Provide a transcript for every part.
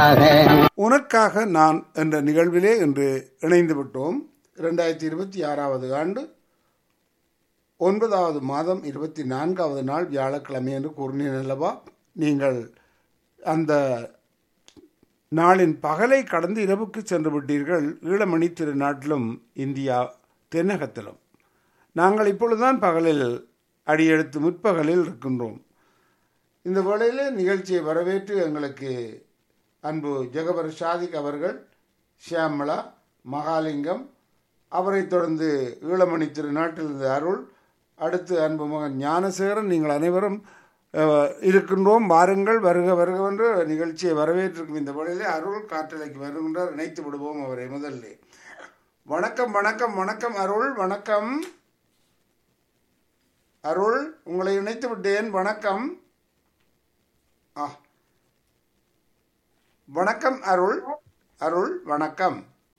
உனக்காக நான் என்ற நிகழ்விலே இன்று இணைந்து விட்டோம் இரண்டாயிரத்தி இருபத்தி ஆறாவது ஆண்டு ஒன்பதாவது மாதம் இருபத்தி நான்காவது நாள் வியாழக்கிழமை என்று கூறினேன் அல்லவா நீங்கள் அந்த நாளின் பகலை கடந்து இரவுக்கு சென்று விட்டீர்கள் ஈழமணி திருநாட்டிலும் இந்தியா தென்னகத்திலும் நாங்கள் இப்பொழுதுதான் பகலில் அடியெடுத்து முற்பகலில் இருக்கின்றோம் இந்த வேளையிலே நிகழ்ச்சியை வரவேற்று எங்களுக்கு அன்பு ஜெகபர் ஷாதிக் அவர்கள் ஷியாமளா மகாலிங்கம் அவரைத் தொடர்ந்து ஈழமணி திருநாட்டில் இருந்த அருள் அடுத்து அன்பு மகன் ஞானசேகரன் நீங்கள் அனைவரும் அஹ், இருக்கின்றோம் வாருங்கள் வருக வருகவென்று நிகழ்ச்சியை வரவேற்றிருக்கும் இந்த வேளையிலே அருள் காற்றலைக்கு வருகின்றார் இணைத்து விடுவோம் அவரை முதல்ல வணக்கம் வணக்கம் வணக்கம் அருள் வணக்கம் அருள் உங்களை இணைத்து விட்டேன் வணக்கம் ஆ வணக்கம் அருள் அருள் வணக்கம்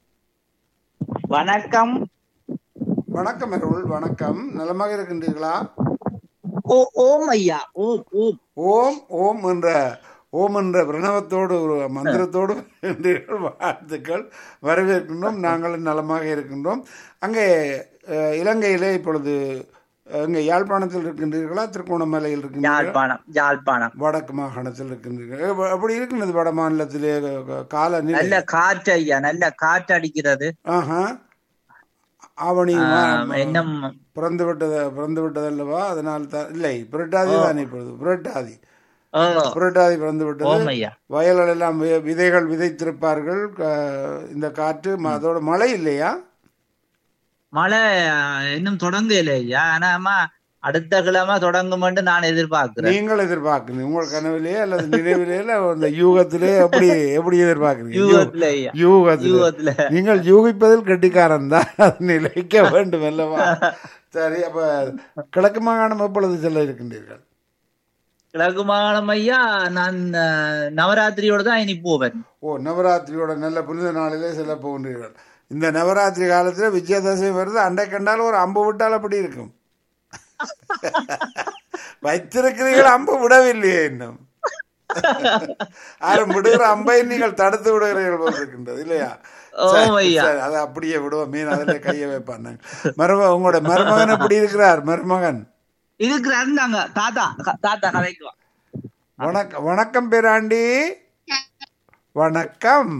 வணக்கம் வணக்கம் அருள் வணக்கம் நலமாக இருக்கின்றீர்களா ஓ ஓம் ஐயா ஓம் ஓம் ஓம் ஓம் என்ற ஓம் என்ற பிரணவத்தோடு ஒரு மந்திரத்தோடு இருக்கின்றீர்கள். வாழ்த்துக்கள் வரவேற்கின்றோம் நாங்களும் நலமாக இருக்கின்றோம் அங்கே அஹ், இலங்கையிலே இப்பொழுது அங்கே யாழ்ப்பாணத்தில் இருக்கின்றீர்களா திருகோணமலையில் இருக்கின்றீர்களா யாழ்ப்பாணம் யாழ்ப்பாணம் வடக்கு மாகாணத்தில் இருக்கின்றீர்கள் எ- அப்படி இருக்கின்றது வட மாநிலத்திலே க- காலநிலை நல்ல காற்று ஐயா நல்ல காற்று அடிக்கிறது ஆஹா ஆவணி ஆம், மா- இன்னும் பிறந்து விட்டது பிறந்து விட்டதல்லவா அதனால் தான் இல்லை புரட்டாதி தான் இப்பொழுது புரட்டாதி ஓ புரட்டாதி பிறந்து விட்டது ஓம் ஐயா வயல்கள் எல்லாம் வி- விதைகள் விதைத்திருப்பார்கள் க- இந்த காற்று ம- அதோட மழை இல்லையா மழை அஹ், இன்னும் தொடங்கல ஐயா ஆனா அம்மா அடுத்த கிழமை தொடங்கும் நான் எதிர்பார்க்கிறேன் நீங்கள் எதிர்பார்க்குறீங்க உங்கள் கனவிலேயே அல்லது நினைவிலேயே இல்ல அந்த யூகத்திலே எப்படி எப்படி எதிர்பார்க்குறீங்க யூகத்துல ஐயா யூகத்தில் யூகத்துல நீங்கள் யூகிப்பதில் கெட்டிக்காரன் தான் அது நிலைக்க வேண்டும் அல்லவா சரி அப்ப கிழக்கு மாகாணம் எப்பொழுது செல்ல இருக்கின்றீர்கள் கிழக்கு மாகாணம் ஐயா நான் அஹ், நவராத்திரியோட தான் இனி போவேன் ஓ நவராத்திரியோட நல்ல புனித நாளிலே செல்ல போகின்றீர்கள் இந்த நவராத்திரி காலத்துல விஜயதசமி வருது அண்டை கண்டாலும் ஒரு அம்பு விட்டால் அப்படி இருக்கும் வைத்திருக்கிறீர்கள் அம்பு விடவில்லையே இன்னும் யாரும் விடுகிற அம்பை நீங்கள் தடுத்து விடுகிறீர்கள் போல் இருக்கின்றது இல்லையா ஓம் ஐயா சரி, அதை அப்படியே விடுவோம் மீன் அதில் கையை வைப்பாங்க மரும உங்களோட மருமகன் எப்படி இருக்கிறார் மருமகன் இருக்கிறாரு நாங்க தாத்தா க- தாத்தா கதைக்குவா வணக்கம் வணக்கம் பேராண்டி வணக்கம்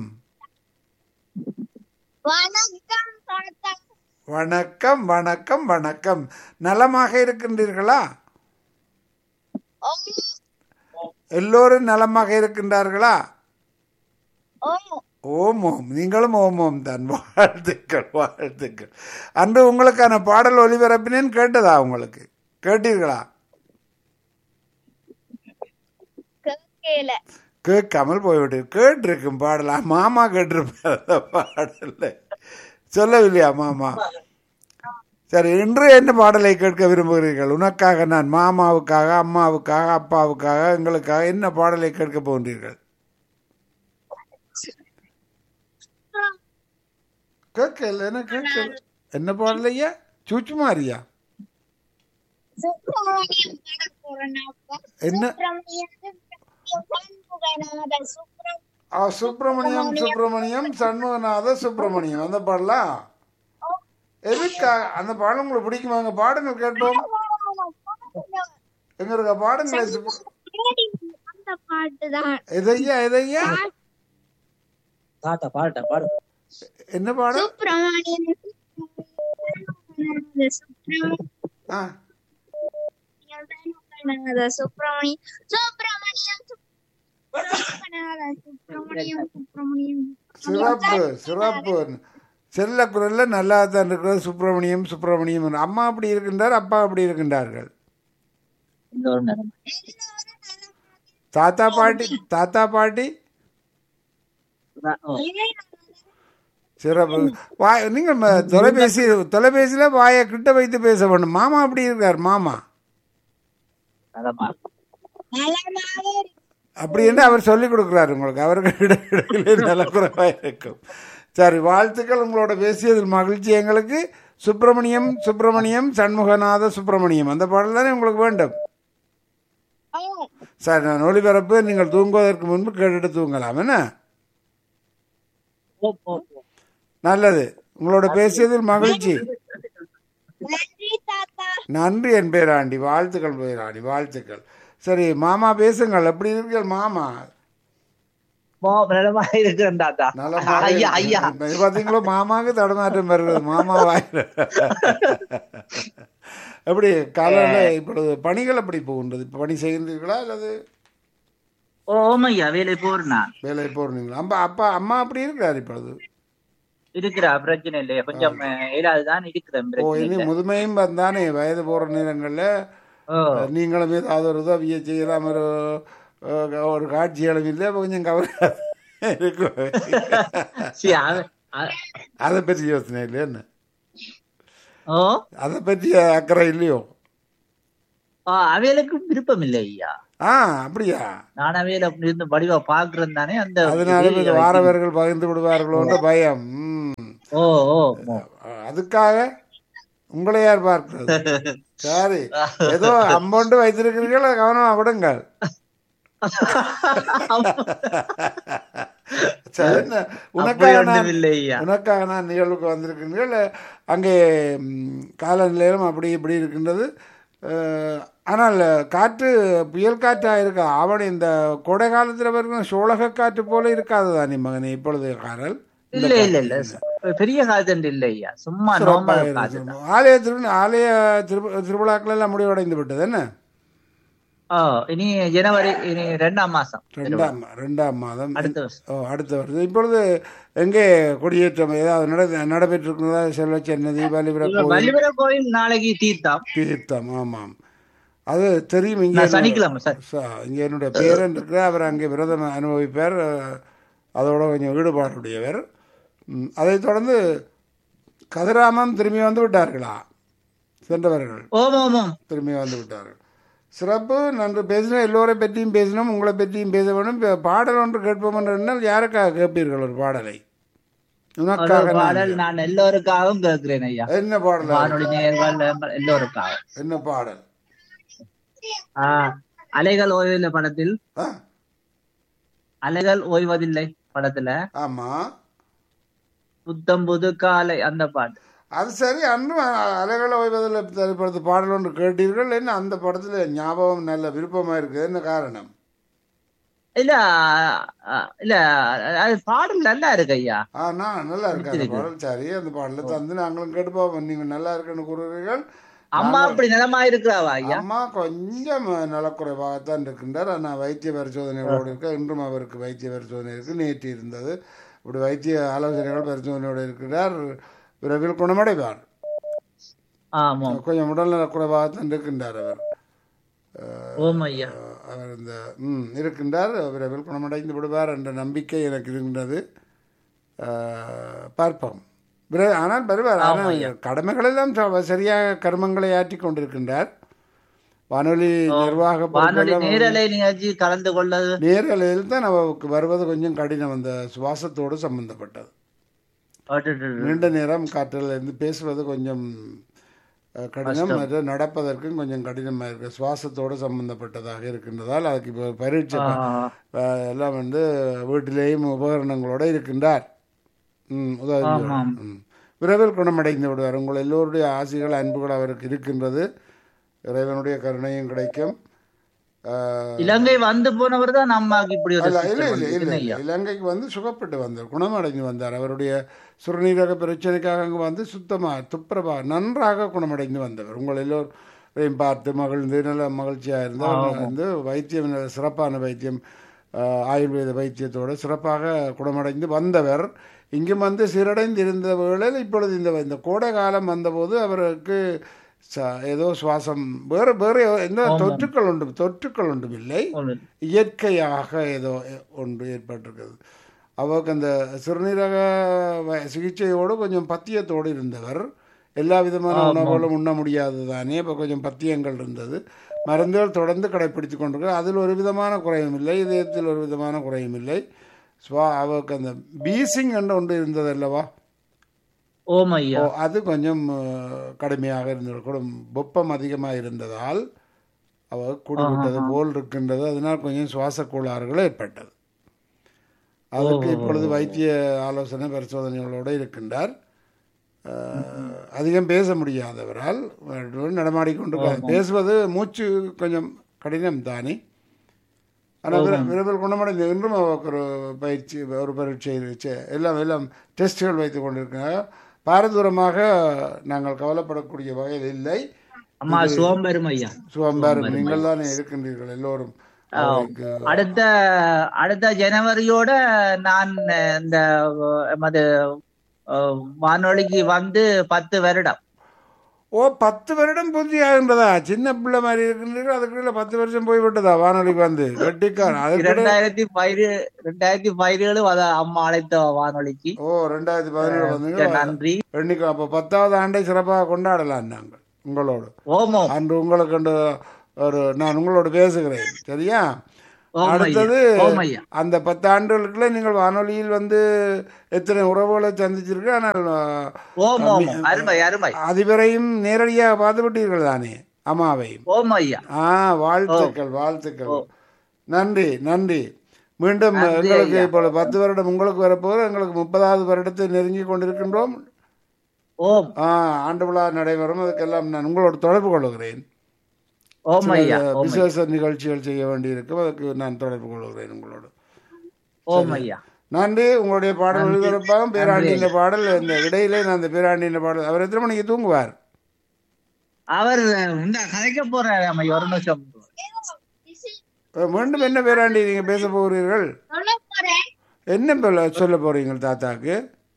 வணக்கம் தாத்தா வணக்கம் வணக்கம் வணக்கம் நலமாக இருக்கின்றீர்களா ஓம் எல்லோரும் நலமாக இருக்கின்றார்களா ஓம் ஓம் ஓம் நீங்களும் ஓம் ஓம் தான் வாழ்த்துக்கள் வாழ்த்துக்கள் அன்று உங்களுக்கான பாடல் ஒலிபரப்பினேன் கேட்டதா உங்களுக்கு கேட்டீர்களா கேக்கல கேட்காமல் போய்விட்டு கேட்டிருக்கும் பாடலா மாமா கேட்டிருப்பார் அந்த பாடல்ல சொல்லவில்லையா மாமா சரி இன்று என்ன பாடலை கேட்க விரும்புகிறீர்கள் உனக்காக நான் மாமாவுக்காக அம்மாவுக்காக அப்பாவுக்காக எங்களுக்காக என்ன பாடலை கேட்க போகின்றீர்கள் கேட்கல என்ன கேட்கல என்ன பாடல் ஐயா சூச்சுமாரியா சுப்பிரமணியம் பாட போறேன் அப்பா என்ன சுப்பிரமணியம் பண்புகனாத சுப்பிரம் ஆ, சுப்பிரமணியம் சுப்பிரமணியம் சண்முகநாத சுப்பிரமணியம் அந்த பாடலாம் எதுக்கா அந்த பாடல் உங்களுக்கு பிடிக்குமாங்க பாடுங்கள் கேட்போம் எங்க இருக்க பாடுங்களே சுப்ப- அந்த பாட்டு தான் எதையா எதையா தாத்தா பாட்டா பாடு என்ன பாடம் சுப்பிரமணியம் சுப்பிரமணியம் ஆ சுப்பிரமணியம் சுப்பிரமணியம் சுப்பிரமணியம் சுப்பிரமணியம் சிறப்பு சிறப்பு செல்ல குரல்ல நல்லா தான் இருக்கிறது சுப்பிரமணியம் சுப்பிரமணியம் அம்மா அப்படி இருக்கின்றார் அப்பா அப்படி இருக்கின்றார்கள் இந்த ஒரு நேரம் தாத்தா பாட்டி தாத்தா பாட்டி ஓ, சிறப்பு வாய் நீங்க ம- தொலைபேசி தொலைபேசியில வாயை கிட்ட வைத்து பேச வேண்டும் மாமா அப்படி இருக்கார் மாமா நலமா நலமாக இருக்கு. அப்படி என்று அவர் சொல்லிக் கொடுக்கிறார் உங்களுக்கு அவருக்கு இடையிலே நலக்குறைவாக இருக்கும் சரி வாழ்த்துக்கள் உங்களோட பேசியதில் மகிழ்ச்சி எங்களுக்கு சுப்பிரமணியம் சுப்பிரமணியம் சண்முகநாத சுப்பிரமணியம் அந்த பாடல் தானே உங்களுக்கு வேண்டும் ஓ சரி நான் ஒளிபரப்பு நீங்கள் தூங்குவதற்கு முன்பு கேட்டுட்டு தூங்கலாம் என்ன போ, போ, போ. நல்லது உங்களோட பேசியதில் மகிழ்ச்சி நன்றி தாத்தா நன்றி என் பேராண்டி வாழ்த்துக்கள் பேராண்டி வாழ்த்துக்கள் சரி மாமா பேசுங்கள் எப்படி இருக்கீர்கள் மாமா போ, நலமா இருக்கிறேன் தாத்தா நலமாக ஐயா ஐயா இருக்கிறேன். இது பாத்தீங்களோ மாமாவுக்கு தடுமாற்றம் வருகிறது மாமா வாயில எப்படி காலையில இப்பொழுது பணிகள் எப்படி போகின்றது இப்ப பணி செய்கின்றீர்களா அல்லது ஓமையா வேலை போர் நான் வேலை போறீங்களா அம்மா அப்பா அம்மா அப்படி இருக்கிறார் இப்பொழுது இருக்கிறா பிரச்சனை இல்லையா கொஞ்சம் ஏழாவதுதான் இருக்கிறேன் ஓ பிரச்சனை இனி இல்லை முதுமையும் வந்தானே வயது போற நேரங்கள்ல ஓ நீங்களும் ஏதாவது ஒரு உதவியை செய்யலாம் ஒரு அஹ், ஒரு காட்சிகளும் இல்லை அப்ப கொஞ்சம் கவலை இருக்கும் சரி, அவ- அ- அதை பற்றி யோசனை இல்லையா என்ன ஓ அதை பற்றிய அக்கறை இல்லையோ ஆ, அவைகளுக்கு விருப்பம் இல்லை ஐயா ஆ அப்படியா நான் அவையில அப்படி இருந்து வடிவா பாக்குறேன் தானே அந்த அதனால வேலையை இது வாரவர்கள் பகிர்ந்து விடுவார்களோன்ற பயம் ம். ஓ ஓ ஓ. அதுக்காக உங்களை யார் பார்க்கிறது சரி ஏதோ அம்பொண்டு வைத்திருக்கிறீர்கள் கவனமா விடுங்கள் சரி, என்ன, அப்படி உனக்காக ஒன்றும் நான் இல்லை ஐயா உனக்காக நான் நிகழ்வுக்கு வந்திருக்கிறீர்கள் அங்கே ம், காலநிலையம் அப்படி இப்படி இருக்கின்றது அஹ், ஆனால் காற்று புயல் காற்றாக இருக்கா அவன் இந்த கோடை காலத்தில் வரைக்கும் சோழக காற்று போல இருக்காது தானே மகனே இப்பொழுது காரல் இல்ல இல்ல இல்ல பெரிய காதண்டு இல்ல ஐயா சும்மா சிறப்பாக நார்மல் காது இருக்கும். ஆலய திரு ஆலய திரு- திருவிழாக்கள் எல்லாம் முடிவடைந்து விட்டது என்ன ஓ இனி ஜனவரி இனி ரெண்டாம் மாசம் ரெண்டாம் ரெண்டாம் மாதம் அடுத்த வருஷம் ஓ அடுத்த வருது இப்பொழுது எங்கே கொடியேற்றம் ஏதாவது நட நடைபெற்றிருக்கிறதா செல்வ சென்னதி பலிபுர கோயில் வள்ளிபுர கோயில் நாளைக்கு தீர்த்தம் தீர்த்தம் ஆமாம் அது தெரியும் இங்கே நான் சனிக்கிழமை சார் ச- இங்கே என்னுடைய பேரன் இருக்கிற அவர் அங்கே விரதம் அனுபவிப்பார் அஹ், அதோட கொஞ்சம் ஈடுபாடுடையவர் ம், அதைத் தொடர்ந்து கதிராமம் திரும்பி வந்து விட்டார்களா சென்றவர்கள் ஓம் ஓம் ஓம் திரும்பி வந்து விட்டார்கள் சிறப்பு நன்று பேசினோம் எல்லோரை பற்றியும் பேசினோம் உங்களை பற்றியும் பேச வேண்டும் இப்ப பாடல் ஒன்று கேட்போம் என்று எண்ணினால் யாருக்காக கேட்பீர்கள் ஒரு பாடலை ஒரு உனக்காக நான் பாடல் நான் எல்லோருக்காகவும் கேட்கிறேன் ஐயா என்ன பாடல் வானொலி நேயர்கள் எல்லோருக்காக என்ன பாடல் ஆ, அலைகள் ஓய்வதில்லை படத்தில் ஆ அலைகள் ஓய்வதில்லை படத்துல ஆமா புத்தம் புது காலை அந்த பாட்டு அது சரி அன்றும் அலைகளை ஓய்வதில் திரைப்படத்து பாடல் ஒன்று கேட்டீர்கள் என்ன அந்த படத்துல ஞாபகம் நல்ல விருப்பமா இருக்குது என்ன காரணம் இல்ல ஆ, இல்ல அது பாடல் நல்லா இருக்கு ஐயா ஆனா நல்லா இருக்கு அந்த பாடல் சரி அந்த பாடலை தந்து நாங்களும் கேட்டுப்போம் நீங்க நல்லா இருக்குன்னு கூறுகிறீர்கள் அம்மா அப்படி நிலமா இருக்கிறாவா ஐயா அம்மா கொஞ்சம் நலக்குறைவாகத்தான் இருக்கின்றார் ஆனால் வைத்திய பரிசோதனைகளோடு இருக்க இன்றும் அவருக்கு வைத்திய பரிசோதனை இருக்கு நேற்று இருந்தது இப்படி வைத்திய ஆலோசனைகள் பரிசோதனையோடு இருக்கிறார் விரைவில் குணமடைவார் ஆமா கொஞ்சம் உடல்நல குறைவாகத்தான் இருக்கின்றார் அவர் ஓம் ஐயா அஹ் அவர் இந்த ம் இருக்கின்றார் விரைவில் குணமடைந்து விடுவார் என்ற நம்பிக்கை எனக்கு இருக்கின்றது அஹ் பார்ப்போம் விரை ஆனால் வருவார் ஆனால் கடமைகளெல்லாம் ச- சரியாக கர்மங்களை ஆற்றி கொண்டிருக்கின்றார் வானொலி நிர்வாக வானொலி பொறுப்பெல்லாம் நேரலை நிகழ்ச்சி கலந்து கொள்ளது நேரலையில் தான் அவருக்கு வருவது கொஞ்சம் கடினம் அந்த சுவாசத்தோடு சம்பந்தப்பட்டது நீண்ட நேரம் காற்றில் இருந்து பேசுவது கொஞ்சம் அஹ், கடினம் மற்ற நடப்பதற்கும் கொஞ்சம் கடினமாக இருக்கு சுவாசத்தோடு சம்பந்தப்பட்டதாக இருக்கின்றதால் அதுக்கு இப்போ பரீட்சை ப- அஹ், எல்லாம் வந்து வீட்டிலேயும் உபகரணங்களோடு இருக்கின்றார் ம் உதவி ம். விரைவில் குணமடைந்து விடுவார் உங்கள் எல்லோருடைய ஆசைகள் அன்புகள் அவருக்கு இருக்கின்றது இறைவனுடைய கருணையும் கிடைக்கும் அஹ், இலங்கை வந்து போனவர் தான் அம்மாக்கு இப்படி ஒரு அல்ல, சிக்கல் இல்லை இல்லை வந்திருக்கு. இல்லை என்ன ஐயா இல்லை. இலங்கைக்கு வந்து சுகப்பட்டு வந்தார் குணமடைந்து வந்தார் அவருடைய சுரநீரக பிரச்சனைக்காக அங்கு வந்து சுத்தமாக துப்புரவா நன்றாக குணமடைந்து வந்தவர் உங்கள் எல்லோரையும் பார்த்து மகிழ்ந்து நல்ல மகிழ்ச்சியாக இருந்தார் வந்து வைத்தியம் நல்ல சிறப்பான வைத்தியம் ஆஹ், ஆயுர்வேத வைத்தியத்தோடு சிறப்பாக குணமடைந்து வந்தவர் இங்கும் வந்து சீரடைந்து இருந்த வேளையில் இப்பொழுது இந்த இந்த கோடை காலம் வந்தபோது அவருக்கு ச- ஏதோ சுவாசம் வேறு வேறு எந்த தொற்றுக்கள் ஒன்றும் தொற்றுக்கள் ஒன்றும் இல்லை ஒண்ணு. இயற்கையாக ஏதோ ஒன்று ஏற்பட்டிருக்கிறது அவருக்கு அந்த சிறுநீரக வ- சிகிச்சையோடு கொஞ்சம் பத்தியத்தோடு இருந்தவர் எல்லா விதமான உணவுகளும் உண்ண முடியாது தானே இப்போ கொஞ்சம் பத்தியங்கள் இருந்தது மருந்துகள் தொடர்ந்து கடைப்பிடித்து கொண்டிருக்கிறார் அதில் ஒரு விதமான குறையும் இல்லை இதயத்தில் ஒரு விதமான குறையும் இல்லை ஸ்வா அவருக்கு அந்த பீசிங் என்று ஒன்று இருந்தது அல்லவா ஓம் ஐயா ஓ அது கொஞ்சம் அஹ், கடுமையாக இருந்தது கூட வெப்பம் அதிகமாக இருந்ததால் அவர் குடிவிட்டது போல் இருக்கின்றது அதனால் கொஞ்சம் சுவாச கோளாறுகள் ஏற்பட்டது அதற்கு இப்பொழுது வைத்திய ஆலோசனை பரிசோதனைகளோடு இருக்கின்றார் அஹ், அதிகம் பேச முடியாதவரால் நடமாடிக்கொண்டு பேசுவது மூச்சு கொஞ்சம் கடினம் தானே ஆனால் விரைவில் குணமடைந்து இன்றும் அவருக்கு ஒரு பயிற்சி ஒரு பரீட்சை இருந்துச்சு எல்லாம் எல்லாம் டெஸ்ட்டுகள் வைத்து கொண்டிருக்கிறாங்க பாரதூரமாக நாங்கள் கவலைப்படக்கூடிய வகையில் இல்லை அம்மா சோம்பெரும் ஐயா சுவம்பார் நீங்கள் தானே இருக்கின்றீர்கள் எல்லோரும் அவருக்கு அடுத்த அடுத்த ஜனவரியோட நான் அஹ், இந்த அஹ், எமது அஹ், வானொலிக்கு வந்து பத்து வருடம் ஓ பத்து வருடம் பூர்த்தியாகின்றதா சின்ன பிள்ளை மாதிரி இருக்கின்றீர்கள் அதுக்குள்ள பத்து வருஷம் போய்விட்டதா வானொலிக்கு வந்து கட்டிக்கார் அதுக்கு ரெண்டாயிரத்தி பதினேழு ரெண்டாயிரத்தி பதினேழு அத அம்மா அழைத்த வானொலிக்கு ஓ ரெண்டாயிரத்தி பதினேழு வந்து நன்றி எண்ணிக்கை அப்போ பத்தாவது ஆண்டை சிறப்பாக கொண்டாடலாம் நாங்கள் உங்களோடு ஓமோ அன்று உங்களுக்கு அன்று ஒரு நான் உங்களோடு பேசுகிறேன் சரியா ஓமையா அடுத்தது ஓமையா அந்த பத்து ஆண்டுகளுக்குள்ள நீங்கள் வானொலியில் வந்து எத்தனை உறவுகளை சந்திச்சிருக்கு ஆனால் அஹ், ஓம் ஓம் அருமை அருமை அதிபரையும் நேரடியாக பார்த்து விட்டீர்கள் தானே அம்மாவையும் ஓம் ஐயா ஆ வாழ்த்துக்கள் வாழ்த்துக்கள் நன்றி நன்றி மீண்டும் நன்றி எங்களுக்கு ஐயா. இப்போ பத்து வருடம் உங்களுக்கு வரப்போது எங்களுக்கு முப்பதாவது வருடத்தை நெருங்கி கொண்டிருக்கின்றோம் ஓம் ஆ, ஆண்டு விழா நடைபெறும் அதுக்கெல்லாம் நான் உங்களோடு தொடர்பு கொள்கிறேன் ஓம் ஐயா சில ஓம் விசேஷ நிகழ்ச்சிகள் செய்ய வேண்டியிருக்கும் அதுக்கு நான் தொடர்பு கொள்கிறேன் உங்களோடு ஓம் ஐயா நன்றி உங்களுடைய பாடல் ஒளிபரப்பாகும் பேராண்டியின் பாடல் இந்த இடையிலே நான் அந்த பேராண்டியின் பாடல் அவர் எத்தனை மணிக்கு தூங்குவார் அவர் இந்த கதைக்க போறாரு அம்மா ஒரு நிமிஷம் அஹ், மீண்டும் என்ன பேராண்டி நீங்க பேச போகிறீர்கள் சொல்ல போறேன் என்ன சொல்ல சொல்ல போறீங்க தாத்தாக்கு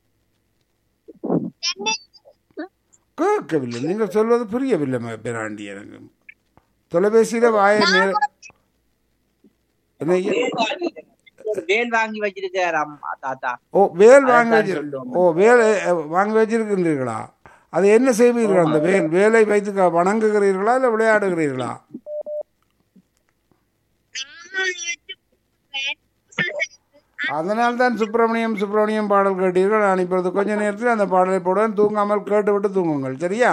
கேட்கவில்லை நீங்கள் சொல்வது புரியவில்லை ம- பேராண்டி எனக்கு தொலைபேசியில வாய நேர- என்ன ஐயா? வேல் வாங்கி வச்சிருக்காரு அம்மா தாத்தா ஓ வேல் வாங்க அதான் வச்சு சொல்லுவோம். ஓ வேல் அஹ், வாங்க வச்சிருக்கின்றீர்களா அது என்ன செய்வீர்கள் அந்த வேல் வேலை வைத்து க- வணங்குகிறீர்களா இல்லை விளையாடுகிறீர்களா அதனால் தான் சுப்பிரமணியம் சுப்பிரமணியம் பாடல் கேட்டீர்கள் நான் இப்பொழுது கொஞ்ச நேரத்தில் அந்த பாடலை போடுவேன் தூங்காமல் கேட்டுவிட்டு தூங்குங்கள் சரியா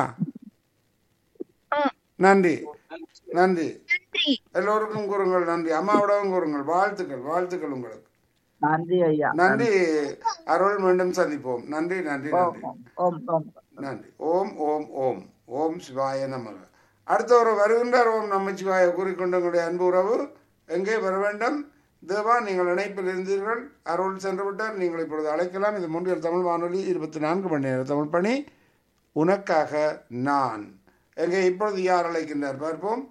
நன்றி நன்றி நன்றி எல்லோருக்கும் கூறுங்கள் நன்றி அம்மாவிடவும் கூறுங்கள் வாழ்த்துக்கள் வாழ்த்துக்கள் உங்களுக்கு நன்றி ஐயா நன்றி அருள் மீண்டும் சந்திப்போம் நன்றி நன்றி நன்றி ஓம் ஓம் நன்றி ஓம் ஓம் ஓம் ஓம் சிவாய நமக அடுத்த ஒரு வருகின்றார் ஓம் நம்ம சிவாய கூறிக்கொண்டு உங்களுடைய அன்பு உறவு எங்கே வர வேண்டும் தேவா நீங்கள் இணைப்பில் இருந்தீர்கள் அருள் சென்று விட்டார் நீங்கள் இப்பொழுது அழைக்கலாம் இது மூன்றியல் தமிழ் வானொலி இருபத்தி நான்கு மணி நேர தமிழ் பணி உனக்காக நான் எங்கே இப்பொழுது யார் அழைக்கின்றார் பார்ப்போம்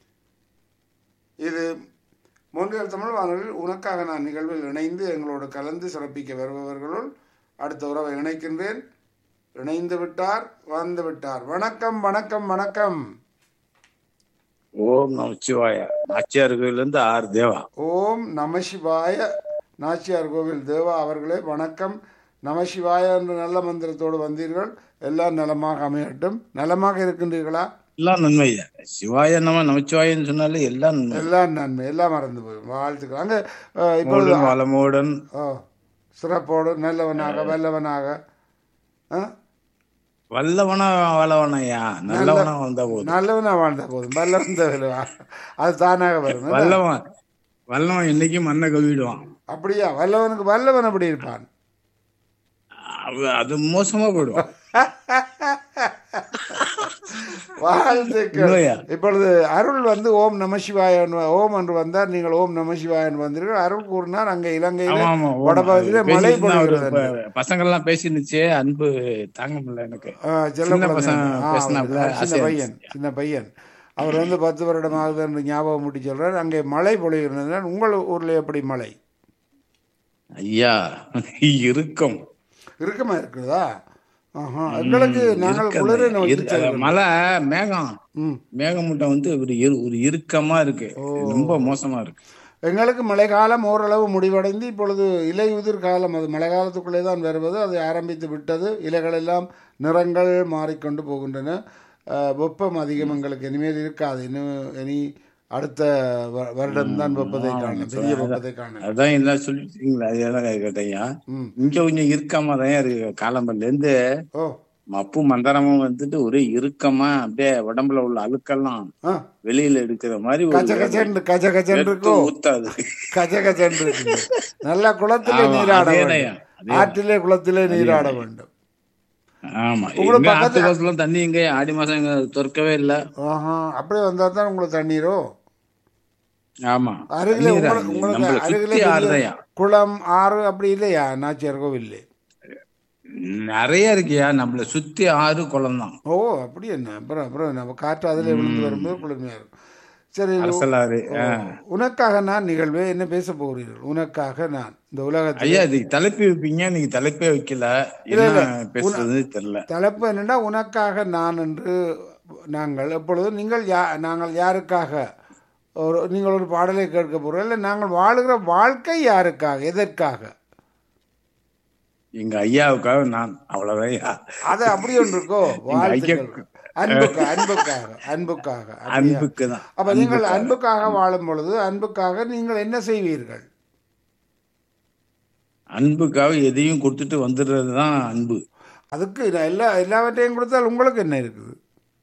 இது மூன்றியல் தமிழ் வானொலியில் உனக்காக நான் நிகழ்வில் இணைந்து எங்களோடு கலந்து சிறப்பிக்க வருபவர்களுள் அடுத்த உறவை இணைக்கின்றேன் இணைந்து விட்டார் வந்து விட்டார் வணக்கம் வணக்கம் வணக்கம் ஓம் நமச்சிவாய நாச்சியார் கோயிலிருந்து ஆர் தேவா ஓம் நமசிவாய நாச்சியார் கோவில் தேவா அவர்களே வணக்கம் நமசிவாய என்ற நல்ல மந்திரத்தோடு வந்தீர்கள் எல்லாம் நலமாக அமையட்டும் நலமாக இருக்கின்றீர்களா எல்லாம் நன்மையா சிவாய நம்ம நமச்சிவாயன்னு சொன்னாலே எல்லாம் நன்மை எல்லாம் நன்மை எல்லாம் மறந்து போய் வாழ்த்துக்கள் அங்கே அஹ், இப்பொழுது மூடன் வளமோடன் ஓ சிறப்போடு நல்லவனாக வல்லவனாக ஆ? வல்லவனா வல்லவனையா நல்லவனா வந்தா போதும் நல்லவனா வாழ்ந்த போதும் வல்லவன் தேவையில்லை. அது தானாக வரும் என்ன? வல்லவன் வல்லவன் என்னைக்கும் மண்ணை கவிடுவான் அப்படியா வல்லவனுக்கு வல்லவன் அப்படி இருப்பான் அவ- அது மோசமா போயிடுவான் வாழ்த்துக்கள் இல்லையா? இப்பொழுது அருள் வந்து ஓம் நமசிவாயன் ஓம் என்று வந்தார் நீங்கள் ஓம் நமசிவாயன் வந்தீர்கள் அருள் கூறினார் அங்கே இலங்கையில ஆமா ஆமா ஓம். வடபகுதியில பேசிட்டு மழை இருந்தா அவரு பொழிகிறது என்று. ப- பசங்கள்லாம் பேசிருந்துச்சு அன்பு தாங்க முடியல எனக்கு ஆ, செல்ல சின்ன குழந்தை. பசங்க ஆ, பேசினாப்புல அவர் சின்ன ஆசையா பையன் சின்ன பையன் அவர் வந்து பத்து வருடமாகுது என்று ஞாபகம் முட்டி சொல்றார் அங்கே மழை பொழிகிறது உங்கள் ஊர்ல எப்படி மழை ஐயா இருக்கும் இறுக்கமா இருக்குதா ஆஹா. எங்களுக்கு நாங்கள் இருக்கு குளிரை அந்த நோக்கி இருக்கு- அந்த செல்கிறோம். மழை மேகம் ம். மேகமூட்டம் வந்து ஒரு இரு- ஒரு இறுக்கமா இருக்கு ரொம்ப மோசமா இருக்கு எங்களுக்கு மழைக்காலம் ஓரளவு முடிவடைந்து இப்பொழுது இலை உதிர் காலம் அது மழை காலத்துக்குள்ளே தான் வருவது அது ஆரம்பித்து விட்டது இலைகள் எல்லாம் நிறங்கள் மாறிக்கொண்டு போகின்றன அஹ், வெப்பம் அதிகம் எங்களுக்கு இனிமேல் இருக்காது இன்னும் இனி அடுத்த வ- வருடம்தான் வெப்பத்தை காணலாம் பெரிய வெப்பத்தை காணலாம் அதான் எல்லாம் சொல்லிட்டீங்களா அதுதான் கேட்டேன் ம் இங்க கொஞ்சம் இருக்காம தான் இருக்கு காலம்பர்ல இருந்து ஓ மப்பு மந்தரமும் வந்துட்டு ஒரே இறுக்கமா அப்படியே உடம்புல உள்ள அழுக்கெல்லாம் ஆ, வெளியில எடுக்கிற மாதிரி ஒரு கச்ச கச்சன்னு கச்ச கச்சன்னு வெட்டு இருக்கும் ஊத்தாது கச்ச கச்சன்னு இருக்கு நல்லா குளத்திலே ஆமா, நீராட அதேதான், வேண்டும் அதேதான். ஆற்றிலே குளத்திலே நீராட வேண்டும் ஆமா உங்களுக்கு எங்க பக்கத்துல- ஆத்து பக்கத்துல தண்ணி இங்க ஆடி மாசம் இங்க திறக்கவே இல்ல ஆஹா அப்படியே வந்தா தான் உங்களுக்கு தண்ணீரோ ஆமா அருகில தண்ணீர் உங்களுக்கு உங்களுக்கு நம்மள அருகில சுத்தி பெரிய ஆறுதையா குளம் ஆறு அப்படி இல்லையா நாச்சியார் கோவில் நிறைய இருக்கியா நம்மள சுத்தி ஆறு குளம் தான் ஓ அப்படி என்ன அப்புறம் அப்புறம் நம்ம காற்று அதில் விழுந்து வரும்போது குளுமையா இருக்கும் சரி அரசலாறு ஓ, உனக்காக நான் நிகழ்வே என்ன பேச போகிறீர்கள் உனக்காக நான் இந்த உலகத்தில் ஐயா இது தலைப்பு வைப்பீங்க நீங்க தலைப்பே வைக்கல என்ன பேசுறது தெரியல தலைப்பு என்னன்னா உனக்காக நான் என்று நாங்கள் எப்பொழுதும் நீங்கள் யா நாங்கள் யாருக்காக ஒரு நீங்கள் ஒரு பாடலை கேட்க போகிறோம் இல்லை நாங்கள் வாழுகிற வாழ்க்கை யாருக்காக எதற்காக எங்க ஐயாவுக்காக நான் அவ்வளவுதான் ஐயா. அது அப்படி ஒன்று இருக்கோ எங்க ஐயா வாழ்த்துக்கள் அன்புக்காக அன்புக்காக அன்புக்காக அப்படியா? அன்புக்கு தான் அப்ப நீங்கள் அன்புக்காக வாழும் பொழுது அன்புக்காக நீங்கள் என்ன செய்வீர்கள் அன்புக்காக எதையும் கொடுத்துட்டு வந்துடுறது தான் அன்பு அதுக்கு நான் எல்லா எல்லாவற்றையும் கொடுத்தால் உங்களுக்கு என்ன இருக்குது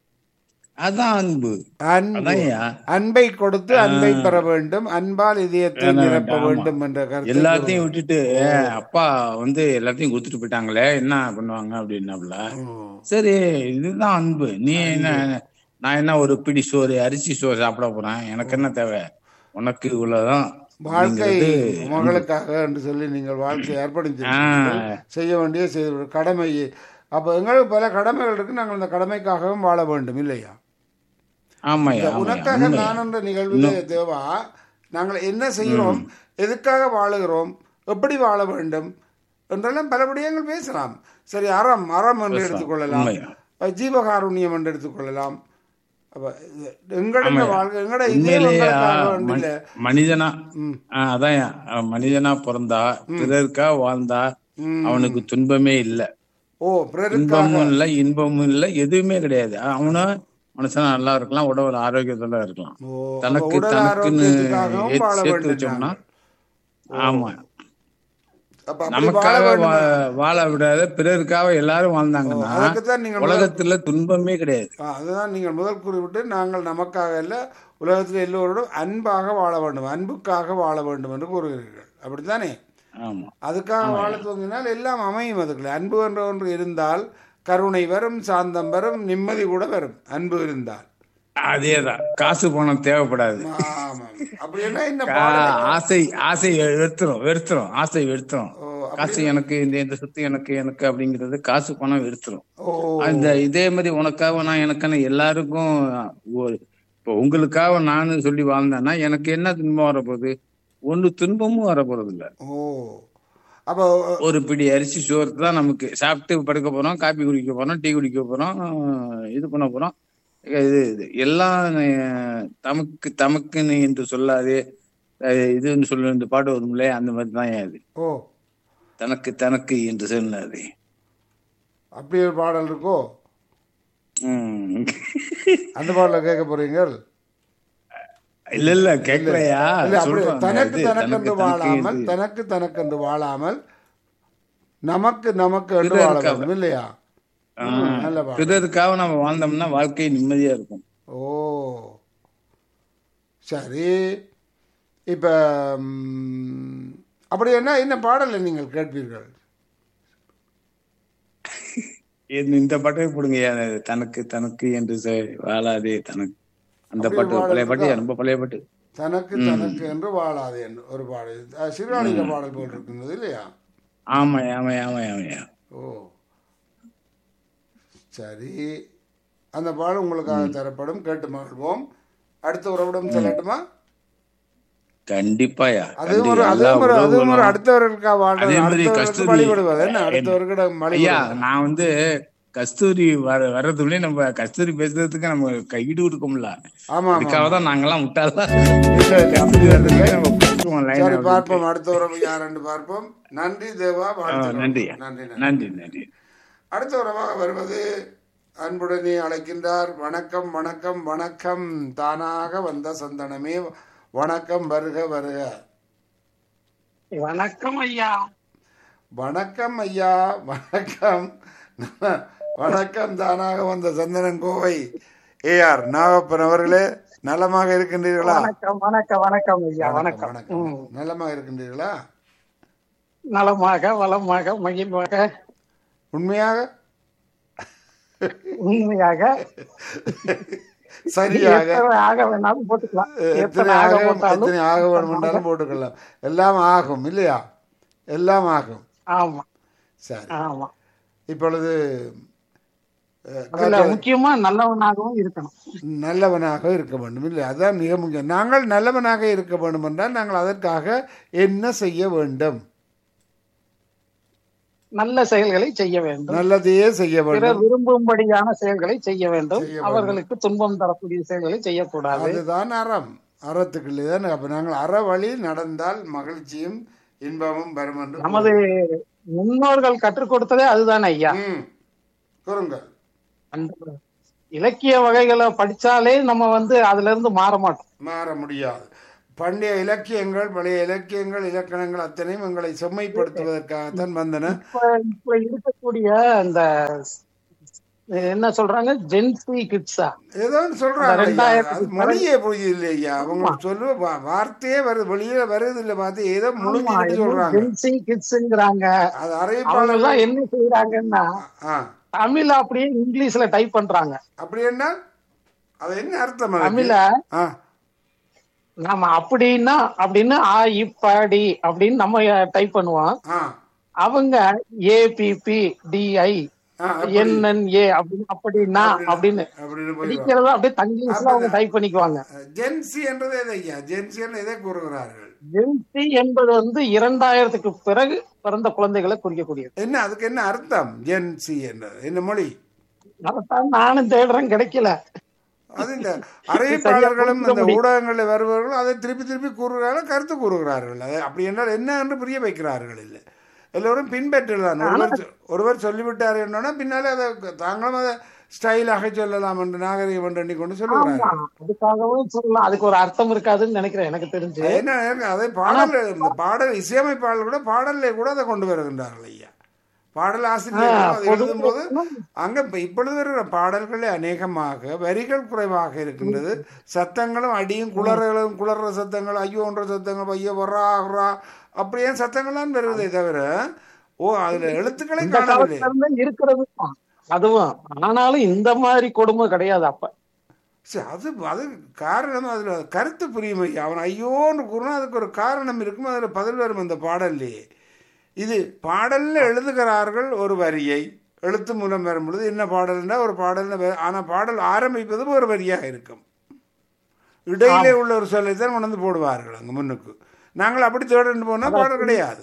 அதான் அன்பு அன்பு அதான் ஐயா அன்பை கொடுத்து அன்பை பெற வேண்டும் அன்பால் இதயத்தை நிரப்ப வேண்டும் என்ற கருத்து எல்லாத்தையும் விட்டுட்டு அப்பா வந்து எல்லாத்தையும் கொடுத்துட்டு போயிட்டாங்களே என்ன பண்ணுவாங்க அப்படின்னாப்ல சரி இதுதான் அன்பு நீ என்ன நான் என்ன ஒரு பிடி சோறு அரிசி சோறு சாப்பிட போறேன் எனக்கு என்ன தேவை உனக்கு இவ்வளவுதான் வாழ்க்கை அப்படிங்கிறது மகளுக்காக என்று சொல்லி நீங்கள் வாழ்க்கை அர்ப்பணித்து ஆ. செய்ய வேண்டிய செய்து கடமை அப்ப எங்களுக்கு பல கடமைகள் இருக்கு நாங்கள் அந்த கடமைக்காகவும் வாழ வேண்டும் இல்லையா ஆமாய்யா இந்த ஆமாய்யா உனக்காக உண்மையா. நான் என்ற நிகழ்விலே தேவா நாங்கள் என்ன செய்கிறோம் எதுக்காக வாழுகிறோம் எப்படி வாழ வேண்டும் என்றெல்லாம் பல விடயங்கள் பேசலாம் சரி அறம் அறம் என்று எடுத்துக்கொள்ளலாம் உண்மையா. அஹ் ஜீவகாருண்யம் என்று எடுத்துக்கொள்ளலாம் அப்ப இது எங்கட ஆமாய்யா. வாழ்க்கை எங்கட இதே உண்மையிலேயே எங்களுக்காக ஆ, வேண்டியில்ல. மனி- மனிதனா ம். ஆ, அதான்யா ஆ, மனிதனா பிறந்தா பிறருக்கா வாழ்ந்தா ம். அவனுக்கு துன்பமே இல்ல ஓ பிறருக்காக இன்பமும் இல்ல இன்பமும் இல்ல எதுவுமே கிடையாது அவனும் மனுஷனா நல்லா இருக்கலாம் உடல் ஆரோக்கியத்தோட இருக்கலாம் ஓ, அப்ப தனக்கு உடல் தனக்குன்னு ஆரோக்கியத்துக்காகவும் ஏத்- வாழ சேர்த்து வேண்டும் வச்சோம்னா நாங்கள். ஆமா அப்ப அப்படி வாழ நமக்காக வேண்டும் வா- வாழ விடாத பிறருக்காக எல்லாரும் வாழ்ந்தாங்கன்னா அதுக்குத்தான் நீங்கள் முதல் உலகத்துல துன்பமே கிடையாது ஆ, அதுதான் நீங்கள் முதல் குறிப்பிட்டு நாங்கள் நமக்காக அல்ல உலகத்தில் எல்லோரோடும் அன்பாக வாழ வேண்டும் அன்புக்காக வாழ வேண்டும் என்று கூறுகிறீர்கள் அப்படித்தானே ஆமா அதுக்காக வாழ துவங்கினால் எல்லாம் அமையும் அதுக்குள்ள அன்பு என்ற ஒன்று இருந்தால் கருணை வரும் சாந்தம் வரும் நிம்மதி கூட வரும் அன்பு இருந்தால் அதேதான் காசு பணம் தேவைப்படாது ஆமாம் அப்படி என்ன என்ன கா- பாடல் ஆசை ஆசை வெறுத்துரும் வெறுத்துரும் ஆசை வெறுத்துரும் ஓ, காசு எனக்கு இந்த இந்த சொத்து எனக்கு எனக்கு அப்படிங்கிறது காசு பணம் வெறுத்துரும் ஓ அந்த இதே மாதிரி உனக்காக நான் எனக்கான எல்லாருக்கும் ஒரு இப்போ உங்களுக்காக நான் சொல்லி வாழ்ந்தேன்னா எனக்கு என்ன துன்பம் வரப்போகுது ஒண்ணு துன்பமும் வரப்போறது இல்ல ஓ அப்போ ஒரு பிடி அரிசி சோறு தான் நமக்கு சாப்பிட்டு படுக்க போறோம் காப்பி குடிக்க போறோம் டீ குடிக்க போறோம் இது பண்ண போறோம் இது இது எல்லாம் அஹ், தமக்கு தமக்குன்னு என்று சொல்லாதே அஹ், இதுன்னு சொல்ல இந்த பாட்டு வரும்ல அந்த மாதிரி தான் இது ஓ தனக்கு தனக்கு என்று சொல்லாதே அப்படி ஒரு பாடல் இருக்கோ உம் அந்த பாடல கேட்க போறீங்கள் இல்ல இல்ல கேட்கலையா இல்ல அப்படி சொல்றேன் தனக்கு இது, தனக்கென்று தனக்கு வாழாமல் இது. தனக்கு தனக்கென்று வாழாமல் நமக்கு நமக்கு என்று வாழ பிறருக்காக. வேண்டும் இல்லையா ஆ, ம், நல்ல பாடல் பிறருக்காக நம்ம வாழ்ந்தோம்னா வாழ்க்கை நிம்மதியா இருக்கும் ஓ சரி இப்ப ம், அப்படி என்ன என்ன பாடலை நீங்கள் கேட்பீர்கள் இந்த இந்த பாட்டே போடுங்க தனக்கு தனக்கு என்று சொ- வாழாதே தனக்கு அந்த அப்படி பாட்டு ஒரு பழைய பாடல் பாட்டு ரொம்ப பழைய பாட்டு தனக்கு தனக்கு என்று வாழாதே என்று ஒரு பாடல் அஹ், சிறுவாணியில பாடல் போல் இருக்கின்றது இல்லையா ஆமா ஆமா ஆமா ஆமாய்யா ஓ சரி அந்த பாடல் உங்களுக்காக தரப்படும் கேட்டு மகிழ்வோம் அடுத்த உறவிடம் செல்லட்டுமா கண்டிப்பாயா அதுவும் ஒரு கண்டி- எல்லா அதுவும் ஒரு அதுவும் ஒரு உறவுகளும் அடுத்தவர்களுக்காக வாழ்றது அதே மாதிரி அடுத்தவர்களுக்கு கஸ்தூரி வழிபடுவது என்ன அடுத்தவர்கிட்ட ஐயா வழிபடுவது நான் வந்து கஸ்தூரி வர வர்றதுக்குள்ளே நம்ம கஸ்தூரி பேசுறதுக்கு நம்ம கைடு கொடுக்கும்ல ஆமா ஆமா அதுக்காக தான் நாங்கெல்லாம் விட்டாலாம் இல்ல, இல்ல, அப்படி வரதில்லை. நம்ம கொடுத்துருவோம் line சரி அ பார்ப்போம் அடுத்த உறவு யாருன்னு பார்ப்போம் நன்றி தேவா ஆ, வாழ்த்துக்கள். நன்றி நன்றி நன்றி நன்றி நன்றி அடுத்த உறவாக வருவது அன்புடனே அழைக்கின்றார் வணக்கம் வணக்கம் வணக்கம் தானாக வந்த சந்தனமே வணக்கம் வருக வருக வணக்கம் ஐயா வணக்கம் ஐயா வணக்கம் வணக்கம் தானாக வந்த சந்தனன் கோவை ஏஆர் நாகப்பன் அவர்களே நலமாக இருக்கின்றீர்களா வணக்கம் வணக்கம் வணக்கம் ஐயா வணக்கம் வணக்கம் ம். நலமாக இருக்கின்றீர்களா நலமாக வளமாக மகிழ்வாக உண்மையாக உண்மையாக சரியாக எத்தனை ஆக வேணாலும் போட்டுக்கலாம் எத்தனை எத்தனை ஆக ஆக போட்டாலும் எத்தனை ஆக வேண்டும் என்றாலும் போட்டுக்கலாம் எல்லாம் ஆகும் இல்லையா எல்லாம் ஆகும் ஆமா சரி ஆமா இப்பொழுது அஹ், அதுல காற்று- முக்கியமா நல்லவனாகவும் இருக்கணும் நல்லவனாக இருக்க வேண்டும் இல்லை அதான் மிக முக்கியம் நாங்கள் நல்லவனாக இருக்க வேண்டும் என்றால் நாங்கள் அதற்காக என்ன செய்ய வேண்டும் நல்ல செயல்களை செய்ய வேண்டும் நல்லதையே செய்ய பிறர் வேண்டும் விரும்பும்படியான செயல்களை செய்ய வேண்டும் செய்ய வேண்டும். அவர்களுக்கு துன்பம் தரக்கூடிய செயல்களை செய்யக்கூடாது அதுதான் அறம் அறத்துக்குள்ளே தான் அப்ப நாங்கள் அற வழி நடந்தால் மகிழ்ச்சியும் இன்பமும் வரும் என்று நமது முன்னோர்கள் கற்றுக் கொடுத்ததே அதுதானே ஐயா ம். கூறுங்கள் அந்த இலக்கிய வகைகளை படிச்சாலே நம்ம வந்து அதுல இருந்து மாற மாட்டோம் மாற முடியாது பண்டைய இலக்கியங்கள் பழைய இலக்கியங்கள் இலக்கணங்கள் அத்தனையும் எங்களை செம்மைப்படுத்துவதற்காகத்தான் வந்தன இப்ப இப்ப இருக்கக்கூடிய அந்த என்ன சொல்றாங்க ஜென்சி கிட்ஸா ஏதோ ஒன்று சொல்றாங்க அந்த ஐயா. ரெண்டாயிரத்துக்கு அது மொழியே புரியுது இல்லையா அவங்க சொல்லுவ வா- வார்த்தையே வருது வெளியில வருது இல்ல பார்த்து ஏதோ முழுங்கிட்டு சொல்றாங்க ஜென்சி கிட்ஸ்ங்கிறாங்க அது அவங்க அறிவிப்பாளர் எல்லாம் என்ன செய்யறாங்கன்னா ஆ தமிழ் அப்படியே இங்கிலீஷ்ல டைப் பண்றாங்க அப்படி என்ன அது என்ன அர்த்தம் அதுக்கு? தமிழ ஆ நாம அப்படின்னா அப்படின்னு ஆ இப்படி அப்படின்னு நம்ம டைப் பண்ணுவோம் ஆ அவங்க ஏபிபி டிஐ ஆ, அப்படி. என்என்ஏ அப்படின்னு அப்படின்னா அப்படின்னு அப்படின்னு போய் படிக்கிறத அப்படியே தங்கிலீஷ்ல அவங்க டைப் பண்ணிக்குவாங்க ஜென்சி என்றது எது ஐயா ஜென்சி என்று எதை கூறுகிறார்கள் ஜென்சி என்பது வந்து இரண்டாயிரத்துக்கு பிறகு பிறந்த குழந்தைகளை குறிக்கக்கூடியது என்ன அதுக்கு என்ன அர்த்தம் ஜென்சி என்றது என்ன மொழி அதைத்தான் நானும் தேடுறேன் கிடைக்கல அது இந்த அறிவிப்பாளர்களும் புரிஞ்சுக்க இந்த முடியும். ஊடகங்களில் வருபவர்களும் அதை திருப்பி திருப்பி கூறுகிறார்கள் கருத்து கூறுகிறார்கள் அது அப்படி என்றால் என்ன என்று புரிய வைக்கிறார்கள் இல்லை எல்லோரும் பின்பற்றலாம் ஒருவர் சொ- ஒருவர் சொல்லிவிட்டார் என்னன்னா பின்னாலே அதை தாங்களும் அதை ஸ்டைலாக சொல்லலாம் என்று நாகரிகம் என்று எண்ணிக்கொண்டு ஆமா சொல்லுகிறார்கள் அதுக்காகவும் சொல்லலாம் அதுக்கு ஒரு அர்த்தம் இருக்காதுன்னு நினைக்கிறேன் எனக்கு தெரிஞ்சு அது என்ன நேரம் அதை பாடல் இந்த பாடல் இசையமைப்பாளர் கூட பாடல்ல கூட அதை கொண்டு வருகின்றார்கள் ஐயா பாடல் ஆசிரியர்கள் அதை பொது- எழுதும்போது அங்க இப்ப இப்பொழுது வருகிற பாடல்களே அநேகமாக வரிகள் குறைவாக இருக்கின்றது சத்தங்களும் அடியும் குளறுகளும் குளற சத்தங்கள் ஐயோன்ற சத்தங்கள் ஐயோ வர்றா வர்றா அப்படியே சத்தங்கள்லாம் வருவதே தவிர ஓ அதுல எழுத்துக்களை இந்த காணவில்லை காலத்துல இருந்து இருக்கிறது தான். அதுவும் ஆனாலும் இந்த மாதிரி கொடுமை கிடையாது அப்ப சரி, அது அது காரணம் அதுல கருத்து புரியும் ஐயா அவன் ஐயோன்னு கூறினா அதுக்கு ஒரு காரணம் இருக்கும் அதுல பதில் வரும் அந்த பாடல்லையே இது பாடல்ல எழுதுகிறார்கள் ஒரு வரியை எழுத்து மூலம் வரும் பொழுது என்ன பாடல்னா ஒரு பாடல்ல வ- ஆனா பாடல் ஆரம்பிப்பது ஒரு வரியாக இருக்கும் இடையிலே உள்ள ஒரு சொல்லை தான் கொண்டு வந்து போடுவார்கள் அங்க முன்னுக்கு நாங்கள் அப்படி தேடிட்டு போனா பாடல் கிடையாது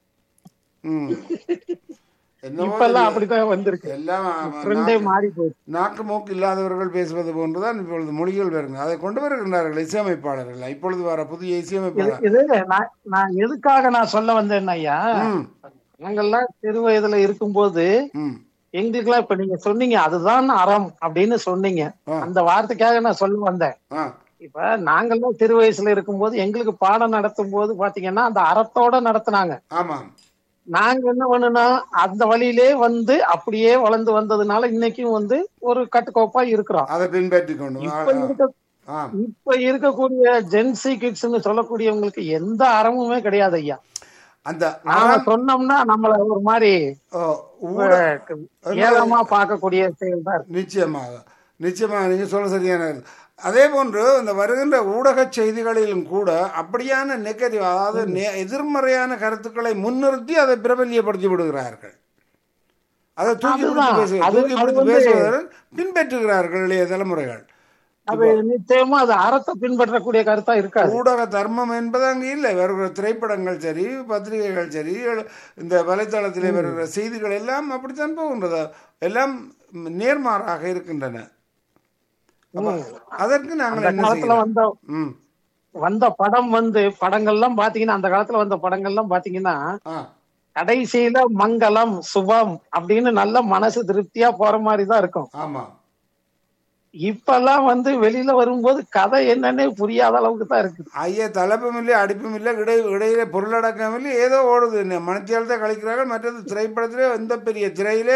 ம் என்னவோ இப்ப எல்லாம் தெரியாது. அப்படித்தான் வந்திருக்கு எல்லாம் ஆமா, ட்ரெண்டே நாக்கு- மாறி போயிடுச்சு நாக்கு மூக்கு இல்லாதவர்கள் பேசுவது போன்றுதான் இப்பொழுது மொழிகள் வருங்க அதை கொண்டு வருகின்றார்கள் இசையமைப்பாளர்கள் இப்பொழுது வர புதிய இது இசையமைப்பாளர் இது நான் நான் எதுக்காக நான் சொல்ல வந்தேன் ஐயா ம், நாங்கெல்லாம் சிறு வயதுல இருக்கும்போது ம், எங்களுக்கெல்லாம் இப்ப நீங்க சொன்னீங்க அதுதான் அறம் அப்படின்னு சொன்னீங்க ஆ. அந்த வார்த்தைக்காக நான் சொல்ல வந்தேன் ஆ, இப்ப நாங்கெல்லாம் சிறு வயசுல இருக்கும்போது எங்களுக்கு பாடம் நடத்தும் போது பாத்தீங்கன்னா அந்த அறத்தோட நடத்துனாங்க ஆமாம் நாங்க என்ன பண்ணுனா அந்த வழியிலே வந்து அப்படியே வளர்ந்து வந்ததுனால இன்னைக்கும் வந்து ஒரு கட்டுக்கோப்பா இருக்கிறோம் அதை பின்பற்றி கொண்டு வா. இப்ப இருக்க ஆ, இப்ப இருக்கக்கூடிய ஜென்சி கிட்ஸ்னு சொல்லக்கூடியவங்களுக்கு எந்த அறமுமே கிடையாது ஐயா அந்த நாம அறம், சொன்னோம்னா நம்மள ஒரு மாதிரி ஓ, ஊட- ஏளமா பார்க்கக்கூடிய செயல் தான் இருக்கு நிச்சயமாக நிச்சயமாக நீங்க சொல்ல சரியான அதே போன்று இந்த வருகின்ற ஊடக செய்திகளிலும் கூட அப்படியான நெகட்டிவ் அதாவது நே- எதிர்மறையான கருத்துக்களை முன்னிறுத்தி அதை பிரபல்யப்படுத்தி விடுகிறார்கள் அதை தூக்கி பிடித்து அதுதான். பேசு அது- தூக்கி அது பிடித்து வந்து- பேசுவதற்கு பின்பற்றுகிறார்கள் இளைய தலைமுறைகள் அது நிச்சயமா அது அறத்தை பின்பற்றக்கூடிய கருத்தா இருக்காது ஊடக தர்மம் என்பது அங்கு இல்லை வருகிற திரைப்படங்கள் சரி பத்திரிகைகள் சரி எழு- இந்த வலைத்தளத்திலே வருகிற செய்திகள் எல்லாம் அப்படித்தான் போகின்றது எல்லாம் நேர்மாறாக இருக்கின்றன அப்ப அதற்கு நாங்கள் அந்த என்ன காலத்துல செய்யலாம் வந்த ம் வந்த படம் வந்து படங்கள்லாம் பாத்தீங்கன்னா அந்த காலத்துல வந்த படங்கள்லாம் பாத்தீங்கன்னா ஆ கடைசியில மங்களம் சுபம் அப்படின்னு நல்ல மனசு திருப்தியா போற மாதிரி தான் இருக்கும் ஆமா இப்பெல்லாம் வந்து வெளியில வரும்போது கதை என்னன்னே புரியாத அளவுக்கு தான் இருக்கு ஐயா தலைப்பும் இல்லை அடிப்பும் இல்லை இடை இடையில பொருளடக்கம் இல்லை ஏதோ ஓடுது மனத்தியால் தான் கழிக்கிறார்கள் மற்றது திரைப்படத்திலே எந்த பெரிய திரையிலே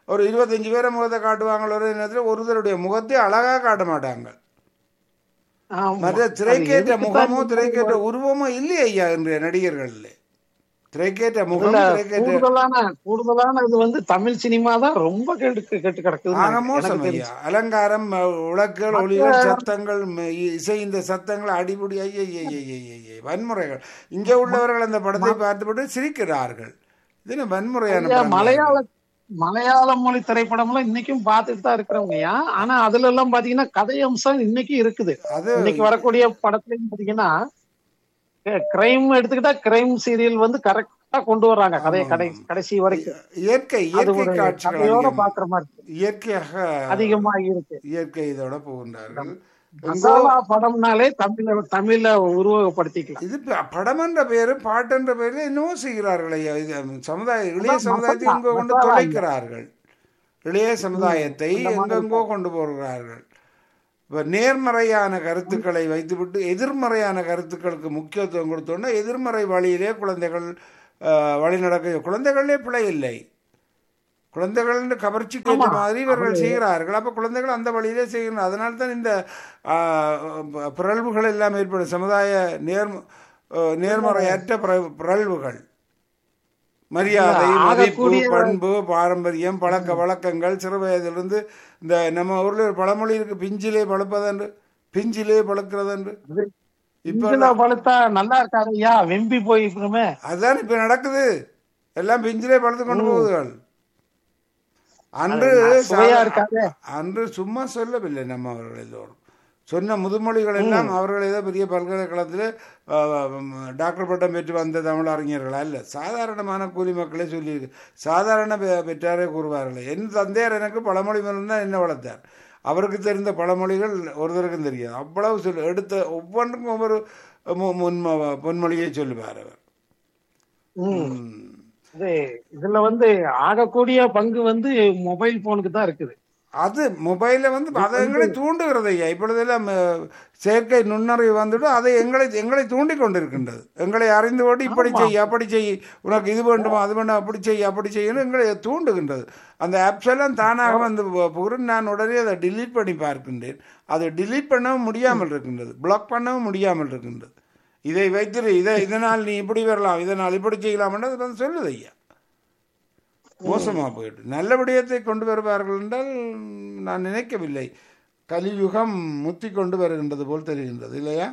ஒரு இருபத்தஞ்சு பேரை முகத்தை காட்டுவாங்க ஒரு நேரத்தில் ஒருத்தருடைய முகத்தை அழகாக காட்ட மாட்டாங்க ஆமா. மற்ற அது திரைக்கேற்ற எதுக்கு முகமோ தான் திரைக்கேற்ற உருவமோ இல்லையே ஐயா இன்றைய நடிகர்கள்ல திரைக்கேற்ற முகம் இதுல திரைக்கேற்ற கூடுதலான கூடுதலான இது வந்து தமிழ் சினிமா தான் ரொம்ப கெட்டு கெட்டு கிடக்குது ஆக மோசம் ஐயா அலங்காரம் அஹ், விளக்குகள் ஒளிகள் சத்தங்கள் ம- இ- இசை இந்த சத்தங்கள் அடிபடி ஐய வன்முறைகள் இங்கே உள்ளவர்கள் அந்த படத்தை பார்த்துவிட்டு சிரிக்கிறார்கள் இது என்ன வன்முறையான படங்களா? மலையாள மலையாள மொழி திரைப்படம் எல்லாம் இன்னைக்கும் பார்த்துட்டு தான் இருக்கிறவங்கயா ஆனா அதுல எல்லாம் பாத்தீங்கன்னா கதை அம்சம் இன்னைக்கு இருக்குது அது இன்னைக்கு வரக்கூடிய படத்துலயும் பாத்தீங்கன்னா கிரைம் எடுத்துக்கிட்டா கிரைம் சீரியல் வந்து கரெக்டா கொண்டு வர்றாங்க கதையை கடை கடைசி வரைக்கும் இயற்கை அது இயற்கை ஒரு காட்சிகள் கதையோட அதிகம். பாக்குற மாதிரி இருக்கு. இயற்கையாக அதிகமா இருக்கு இயற்கை இதோட போகின்றார்கள் எங்கோ மசாலா படம்னாலே தமிழ தமிழ உருவகப்படுத்திக்கலாம் இது ப- படம் என்ற பெயரு பாட்டு என்ற பெயரில் என்னவோ செய்கிறார்கள் ஐயா இது சமுதாய இளைய அதான் சமுதாயத்தை மசாலா, எங்கோ கொண்டு மசாலா தொலைக்கிறார்கள் இளைய சமுதாயத்தை அந்த மாதிரி எங்கெங்கோ கொண்டு போகிறார்கள் இப்போ நேர்மறையான கருத்துக்களை வைத்துவிட்டு எதிர்மறையான கருத்துக்களுக்கு முக்கியத்துவம் கொடுத்தோன்னா எதிர்மறை வழியிலே குழந்தைகள் ஆஹ், வழி நடக்க குழந்தைகளே பிழை இல்லை குழந்தைகள் கவர்ச்சிக்கு ஏற்ற ஆமா. மாதிரி இவர்கள் அது- செய்கிறார்கள் அப்போ குழந்தைகள் அந்த வழியிலே செய்கிறார்கள் அதனால தான் இந்த ஆஹ், பிறழ்வுகள் எல்லாம் ஏற்படும் சமுதாய நேர் ஆஹ், நேர்மறையற்ற பிற- பிறழ்வுகள் மரியாதை இல்ல, மதிப்பு ஆகக்கூடிய- பண்பு பாரம்பரியம் பழக்க வழக்கங்கள் சிறு வயதிலிருந்து இந்த நம்ம ஊர்ல ஒரு பழமொழி இருக்கு பிஞ்சிலே பழுப்பதென்று பிஞ்சிலே பழுக்கிறதென்று இப்ப இஞ்சில பழுத்தா நல்லா இருக்காது ஐயா வெம்பி போயிருக்குமே அதுதான் இப்ப நடக்குது எல்லாம் பிஞ்சிலே பழுத்து கொண்டு போகுதுகள் அன்று அது சுவையா சாதா- இருக்காதே. அன்று சும்மா சொல்லவில்லை நம்ம அவர்கள் எல்லோரும் சொன்ன முதுமொழிகள் எல்லாம் அவர்கள் ஏதோ பெரிய பல்கலைக்கழகத்தில் டாக்டர் பட்டம் பெற்று வந்த தமிழ் அறிஞர்களா இல்லை சாதாரணமான கூலி மக்களே சொல்லியிருக்கு சாதாரண பெ- பெற்றாரே கூறுவார்கள் என் தந்தையார் எனக்கு பழமொழி மூலம் தான் என்ன வளர்த்தார் அவருக்கு தெரிந்த பழமொழிகள் ஒருத்தருக்கும் தெரியாது அவ்வளவு சொல்லு எடுத்த ஒவ்வொன்றுக்கும் ஒவ்வொரு மு- முன்ம பொன்மொழியை சொல்லுவார் அவர் ம். ம். இது இதுல வந்து ஆகக்கூடிய பங்கு வந்து மொபைல் போனுக்கு தான் இருக்குது அது மொபைலில் வந்து அதை எங்களை தூண்டுகிறது ஐயா இப்பொழுதெல்லாம் அஹ், செயற்கை நுண்ணறிவு வந்துட்டு அதை எங்களை எங்களை தூண்டி கொண்டிருக்கின்றது எங்களை அறிந்து கொண்டு இப்படி செய் அப்படி செய் உனக்கு இது வேண்டுமா அது வேண்டாம் அப்படி செய் அப்படி செய்யணும் எங்களை தூண்டுகின்றது அந்த ஆப்ஸ் எல்லாம் தானாக வந்து புகுறு நான் உடனே அதை delete பண்ணி பார்க்கின்றேன் அதை delete பண்ணவும் முடியாமல் இருக்கின்றது பிளாக் பண்ணவும் முடியாமல் இருக்கின்றது இதை வைத்திரு இதை இதனால் நீ இப்படி வரலாம் இதனால் இப்படி செய்யலாம்னு அது வந்து சொல்லுது ஐயா மோசமாக போயிட்டு நல்ல விடயத்தை கொண்டு வருவார்கள் என்றால் நான் நினைக்கவில்லை கலியுகம் முத்தி கொண்டு வருகின்றது போல் தெரிகின்றது இல்லையா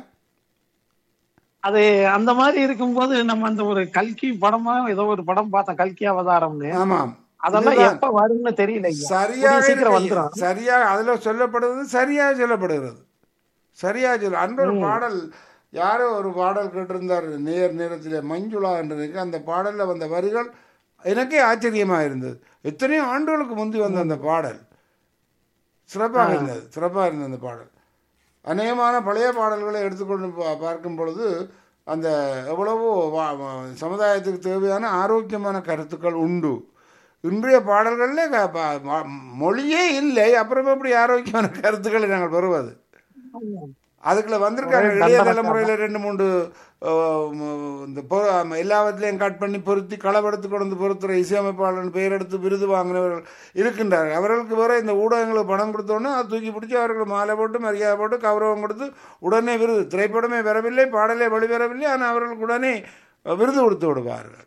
அது அந்த மாதிரி இருக்கும்போது நம்ம அந்த ஒரு கல்கி படமா ஏதோ ஒரு படம் பார்த்தோம் கல்கி அவதாரம்னு ஆமாம் அதெல்லாம் இதுதான். எப்ப வரும்னு தெரியல ஐயா. சரியாக கூடிய சீக்கிரம் இருக்கு. வந்துரும் சரியாக அதுல சொல்லப்படுவது சரியாக சொல்லப்படுகிறது சரியாக சொல்ல அன்று ஒரு பாடல் யாரோ ஒரு பாடல் கேட்டிருந்தார் நேர் நேரத்திலே மஞ்சுளா என்று நினைக்க அந்த பாடல்ல வந்த வரிகள் எனக்கே ஆச்சரியமா இருந்தது எத்தனையோ ஆண்டுகளுக்கு முந்தி வந்த அந்த பாடல் சிறப்பாக இருந்தது சிறப்பாக இருந்தது அந்த பாடல் அநேகமான பழைய பாடல்களை எடுத்துக்கொண்டு பா- பார்க்கும் பொழுது அந்த எவ்வளவோ வா- வா- சமுதாயத்துக்கு தேவையான ஆரோக்கியமான கருத்துக்கள் உண்டு இன்றைய பாடல்களில் க- ப- ம- மொழியே இல்லை அப்புறம் எப்படி ஆரோக்கியமான கருத்துக்களை நாங்கள் பெறுவது அதுக்குள்ள வந்திருக்காங்க ஒரே இளைய தண்டனை தலைமுறையில் ரெண்டு மூன்று அஹ், ம- இந்த பொ- எல்லாவற்றிலையும் கட் பண்ணி பொருத்தி களவெடுத்து கொண்டு வந்து பொருத்துற இசையமைப்பாளர் பெயர் எடுத்து விருது வாங்கினவர்கள் இருக்கின்றார்கள் அவர்களுக்கு வேற இந்த ஊடகங்களுக்கு பணம் கொடுத்தோன்னே அதை தூக்கி பிடிச்சி அவர்கள் மாலை போட்டு மரியாதை போட்டு கௌரவம் கொடுத்து உடனே விருது திரைப்படமே வரவில்லை பாடலே வெளிவரவில்லை ஆனால் அவர்களுக்கு உடனே விருது கொடுத்து விடுவார்கள்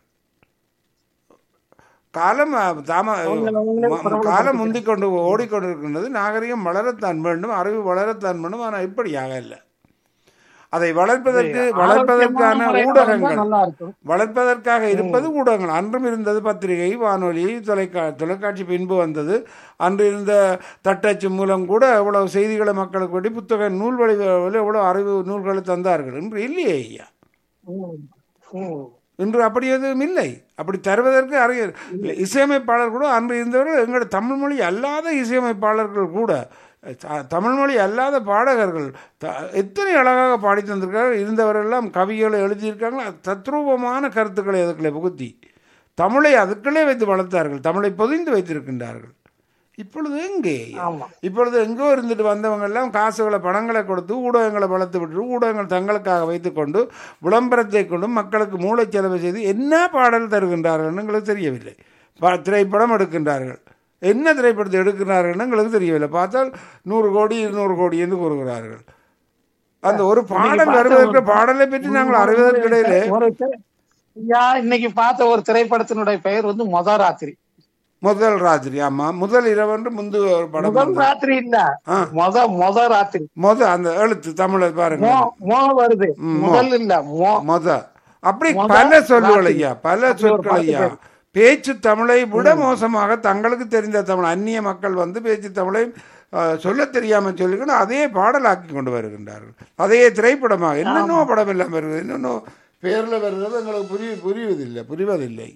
காலம் அஹ், தாம அவங்களை அவங்களே ம- ம- பிரபலப்படுத்திக்கிறாங்க. காலம் முந்திக் கொண்டு ஓடிக்கொண்டிருக்கின்றது நாகரிகம் வளரத்தான் வேண்டும் அறிவு வளரத்தான் வேண்டும் ஆனால் இப்படியாக இல்லை அதை வளர்ப்பதற்கு வளர்ப்பதற்கான ஆரோக்கியமான முறையில ஊடகங்கள் வந்தா நல்லா இருக்கும் வளர்ப்பதற்காக இருப்பது ஊடகங்கள் அன்றும் இருந்தது பத்திரிகை வானொலி தொலைக்கா தொலைக்காட்சி பின்பு வந்தது அன்று இருந்த தட்டச்சு மூலம் கூட எவ்வளவு செய்திகளை மக்களுக்கு வேண்டி புத்தக நூல் வழிவில் எவ்வளவு அறிவு நூல்களை தந்தார்கள் இன்று இல்லையே ஐயா ம். ம். இன்று அப்படி எதுவும் இல்லை அப்படி தருவதற்கு அறிஞர் இசையமைப்பாளர் கூட அன்று இருந்தவர்கள் எங்களுடைய தமிழ் மொழி அல்லாத இசையமைப்பாளர்கள் கூட த- தமிழ் மொழி அல்லாத பாடகர்கள் த- எத்தனை அழகாக பாடி தந்திருக்கார்கள் இருந்தவரெல்லாம் கவிகளை எழுதியிருக்காங்க தத்ரூபமான கருத்துக்களை அதுக்குள்ளே புகுத்தி தமிழை அதுக்குள்ளே வைத்து வளர்த்தார்கள் தமிழை பொதிந்து வைத்திருக்கின்றார்கள் இப்பொழுது எங்கே ஆமா இப்பொழுது எங்கோ இருந்துட்டு வந்தவங்க எல்லாம் காசுகளை பணங்களை கொடுத்து ஊடகங்களை வளர்த்து விட்டு ஊடகங்கள் தங்களுக்காக வைத்துக்கொண்டு விளம்பரத்தை கொண்டு மக்களுக்கு மூளைச்செலவு செய்து என்ன பாடல் தருகின்றார்கள் எங்களுக்கு தெரியவில்லை ப- திரைப்படம் எடுக்கின்றார்கள் என்ன திரைப்படத்தை எடுக்கிறார்கள்னு எங்களுக்கு தெரியவில்லை பார்த்தால் நூறு கோடி இருநூறு கோடி என்று கூறுகிறார்கள் அந்த ஒரு பாடல் பார்த்த வருவதற்கு ஒரு- பாடலை பற்றி நாங்கள் அறிவதற்கு இடையிலே ஒரு திரை- ஐயா இன்னைக்கு பார்த்த ஒரு திரைப்படத்தினுடைய பெயர் வந்து மொத ராத்திரி முதல் ராத்திரி ஆமா முதல் இரவென்று முந்து ஒரு படம் முதல் வந்தது. ராத்திரி இல்ல ஆ. மொத மொத ராத்திரி மொத அந்த எழுத்து தமிழை பாருங்க மோ மோ வருது ம், மோ. முதல் இல்ல மோ மொத அப்படி மொத பல சொற்கள் ராத்திரி. ஐயா பல அப்படி ஒரு சொற்கள் பாட்டு ஐயா பேரு. பேச்சு தமிழை விட மோசமாக தங்களுக்கு தெரிந்த தமிழ் அந்நிய மக்கள் வந்து பேச்சு தமிழை அஹ், சொல்லத் தெரியாம சொல்லிக்கணும் அதே பாடலாக்கி கொண்டு வருகின்றார்கள் அதே திரைப்படமாக என்னென்னோ படம் எல்லாம் வருது என்னென்னோ பேர்ல வருகிறது எங்களுக்கு புரிய புரிவதில்லை புரிவதில்லை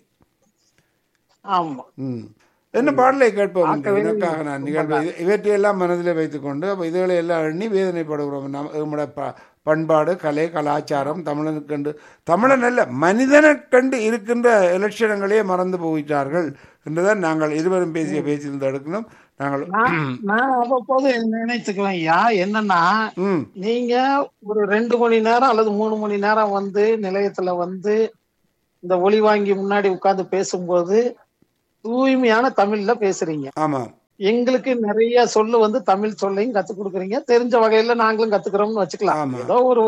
ஆமா ம் என்ன பாடலை கேட்போம் என்று பார்க்கவே எனக்காக நான் நிகழ்வு இது- இவற்றையெல்லாம் மனதில் வைத்துக்கொண்டு அப்போ இதுகளை எல்லாம் எண்ணி வேதனைப்படுகிறோம் நம்ம நம்முடைய ப பண்பாடு கலை கலாச்சாரம் தமிழனுக்கண்டு தமிழன் அல்ல மனிதனுக்கண்டு இருக்கின்ற இலட்சணங்களே மறந்து போயிட்டார்கள் என்றுதான் நாங்கள் இருவரும் பேசிய பேச்சிலிருந்து எடுக்கணும் நாங்கள் நான் நான் அவ்வப்போது நினைச்சுக்குவேன் ஐயா என்னன்னா ம் நீங்க ஒரு ரெண்டு மணி நேரம் அல்லது மூணு மணி நேரம் வந்து நிலையத்துல வந்து இந்த ஒளி வாங்கி முன்னாடி உட்கார்ந்து பேசும்போது தூய்மையான தமிழ்ல பேசுறீங்க ஆமாம் எங்களுக்கு நிறைய சொல்லு வந்து தமிழ் சொல்லையும் கத்துக் கொடுக்குறீங்க தெரிஞ்ச வகையில நாங்களும் கத்துக்கிறோம்னு வச்சுக்கலாம் ஆமா. ஏதோ ஒரு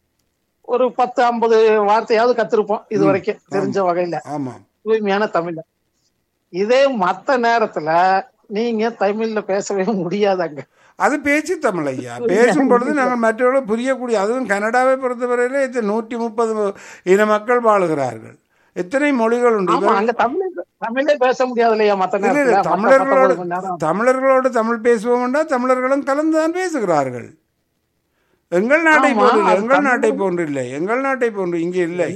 ஒரு பத்து ஐம்பது வார்த்தையாவது கத்திருப்போம் இது வரைக்கும் தெரிஞ்ச வகையில ஆமாம் தூய்மையான தமிழ்ல இதே மத்த நேரத்துல நீங்க தமிழ்ல பேசவே முடியாதாங்க அது பேச்சு தமிழ் ஐயா பேசும் பொழுது நாங்கள் மற்றவர்கள் புரியக்கூடிய அதுவும் கனடாவை பொறுத்தவரையில இது நூற்றி முப்பது இன மக்கள் வாழுகிறார்கள் எத்தனை மொழிகள் உண்டு ஆமா இவர் அங்க தமிழே தமிழே பேச முடியாது இல்லையா மத்த இல்ல, இல்ல, நேரத்துல மத்த தமிழர்களோடு 19 மணி நேரம். தமிழர்களோடு தமிழ் பேசுவோம்னா தமிழர்களும் கலந்துதான் பேசுகிறார்கள் எங்கள் நாட்டை ஆமா, போன்று இல்லை, அது எங்கள் தமிழ் நாட்டை போன்று இல்லை எங்கள் நாட்டை போன்று இங்கே இல்லை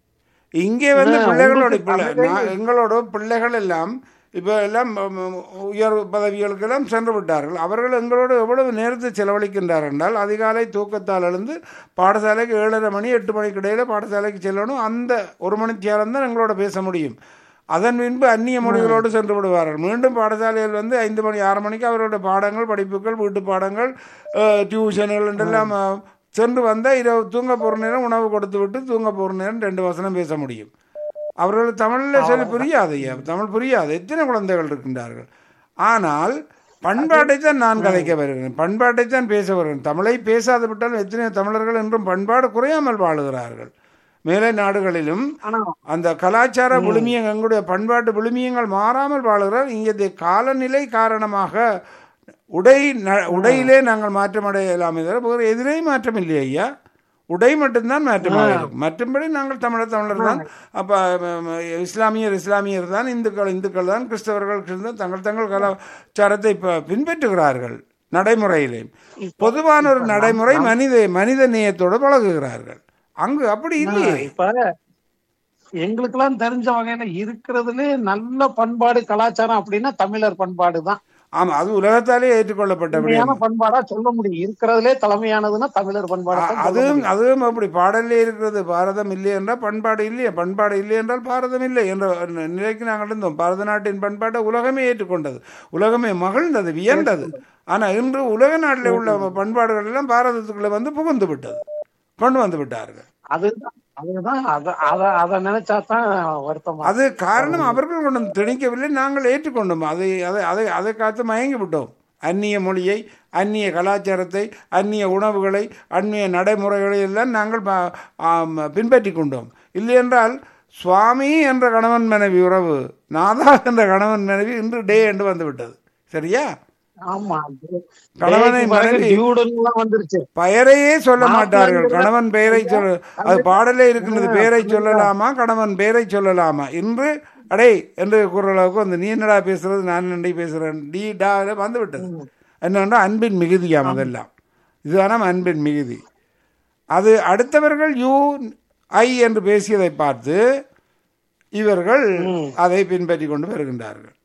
இங்கே வந்து ஆ, பிள்ளைகளோட உங்களுக்கு பிள்ளை தமிழே நான் எங்களோட பிள்ளைகள் எல்லாம் இப்போ எல்லாம் ம், ம், உயர் பதவிகளுக்கெல்லாம் சென்று விட்டார்கள் அவர்கள் எங்களோடு எவ்வளவு நேரத்தை செலவழிக்கின்றார் என்றால் அதிகாலை தூக்கத்தால் எழுந்து பாடசாலைக்கு ஏழரை மணி எட்டு மணிக்கு இடையில பாடசாலைக்கு செல்லணும் அந்த ஒரு மணி தியாலம் தான் எங்களோட பேச முடியும் அதன் பின்பு அந்நிய மொழிகளோடு சென்று விடுவார்கள் மீண்டும் பாடசாலையில் வந்து ஐந்து மணி ஆறு மணிக்கு அவரோட பாடங்கள் படிப்புகள் வீட்டு பாடங்கள் அஹ், டியூஷன்கள் என்றெல்லாம் அஹ், சென்று வந்தால் இரவு தூங்க போகிற நேரம் உணவு கொடுத்து விட்டு தூங்க போகிற நேரம் ரெண்டு வசனம் பேச முடியும் அவர்கள் தமிழில் சொல்லி புரியாது ஐயா தமிழ் புரியாது எத்தனை குழந்தைகள் இருக்கின்றார்கள் ஆனால் பண்பாட்டை தான் நான் கதைக்க வருகிறேன் பண்பாட்டை தான் பேச வருகிறேன் தமிழை பேசாது விட்டால் எத்தனை தமிழர்கள் என்றும் பண்பாடு குறையாமல் வாழுகிறார்கள் மேலை நாடுகளிலும் ஆனா அந்த கலாச்சார விழுமியம் எங்களுடைய பண்பாட்டு விழுமியங்கள் மாறாமல் வாழுகிறார் இங்கே காலநிலை காரணமாக உடை ந- உடையிலே நாங்கள் மாற்றம் அடையலாமே தவிர வேறு எதிரே மாற்றம் இல்லை ஐயா உடை மட்டும்தான் மாற்றமாக இருக்கும் மற்றபடி நாங்கள் தமிழர் தமிழர் தான் அப்போ இஸ்லாமியர் இஸ்லாமியர் தான் இந்துக்கள் இந்துக்கள் தான் கிறிஸ்தவர்கள் கிறிஸ்தவ தங்கள் தங்கள் கலாச்சாரத்தை இப்போ பின்பற்றுகிறார்கள் நடைமுறையிலே பொதுவான ஒரு நடைமுறை மனித மனித நேயத்தோடு பழகுகிறார்கள் அங்கு அப்படி இல்லையே இப்ப எங்களுக்கு எல்லாம் தெரிஞ்ச வகையில இருக்கிறதுலே நல்ல பண்பாடு கலாச்சாரம் அப்படின்னா தமிழர் பண்பாடு தான் ஆமா அது உலகத்தாலே ஏற்றுக்கொள்ளப்பட்ட தலைமையான விடயம். பண்பாடா சொல்ல முடியும் இருக்கிறதுலே தலைமையானதுன்னா தமிழர் பண்பாடு அ- தான் சொல்ல அதுவும் முடியும். அதுவும் அப்படி பாடலே இருக்கிறது பாரதம் இல்லை என்றால் பண்பாடு இல்லையே பண்பாடு இல்லை என்றால் பாரதம் இல்லை என்ற நி- நிலைக்கு நாங்கள் இருந்தோம் பாரத நாட்டின் பண்பாட்டை உலகமே ஏற்றுக்கொண்டது உலகமே மகிழ்ந்தது வியந்தது ஆனா இன்று உலக நாட்டில் உள்ள பண்பாடுகள் எல்லாம் பாரதத்துக்குள்ள வந்து புகுந்து விட்டது கொண்டு வந்து விட்டார்கள் அதுதான் அதுதான் அத அத அத நினைச்சா தான் வருத்தமா அது காரணம் அவர்கள் கொண்டு வந்து திணிக்கவில்லை நாங்கள் ஏற்றுக்கொண்டோம் அதை அதை அதை அதை காத்து மயங்கி விட்டோம் அந்நிய மொழியை அந்நிய கலாச்சாரத்தை அந்நிய உணவுகளை அந்நிய நடைமுறைகளை எல்லாம் நாங்கள் ப- ஆம், பின்பற்றி கொண்டோம் இல்லையென்றால் சுவாமி என்ற கணவன் மனைவி உறவு நாதா என்ற கணவன் மனைவி இன்று டே என்று வந்து விட்டது சரியா ஆமா கணவனை மனைவி டியூடுன்னு வந்துருச்சு பெயரையே சொல்ல மாப்பிள்ளை மாட்டார்கள் என்கிற- கணவன் பெயரை சொல் அது பாடலே இருக்கின்றது பெயரை சொல்லலாமா கணவன் பெயரை சொல்லலாமா இன்று அடே என்று குரலுக்கு வந்து நீ என்னடா பேசுறது நான் என்னடி பேசுறேன் டி டா வந்து விட்டது என்னன்னா அன்பின் மிகுதியாம் அதெல்லாம் இதுதான அன்பின் மிகுதி அது அடுத்தவர்கள் யூ ஐ என்று பேசியதை பார்த்து இவர்கள் அதை பின்பற்றி கொண்டு வருகின்றார்கள்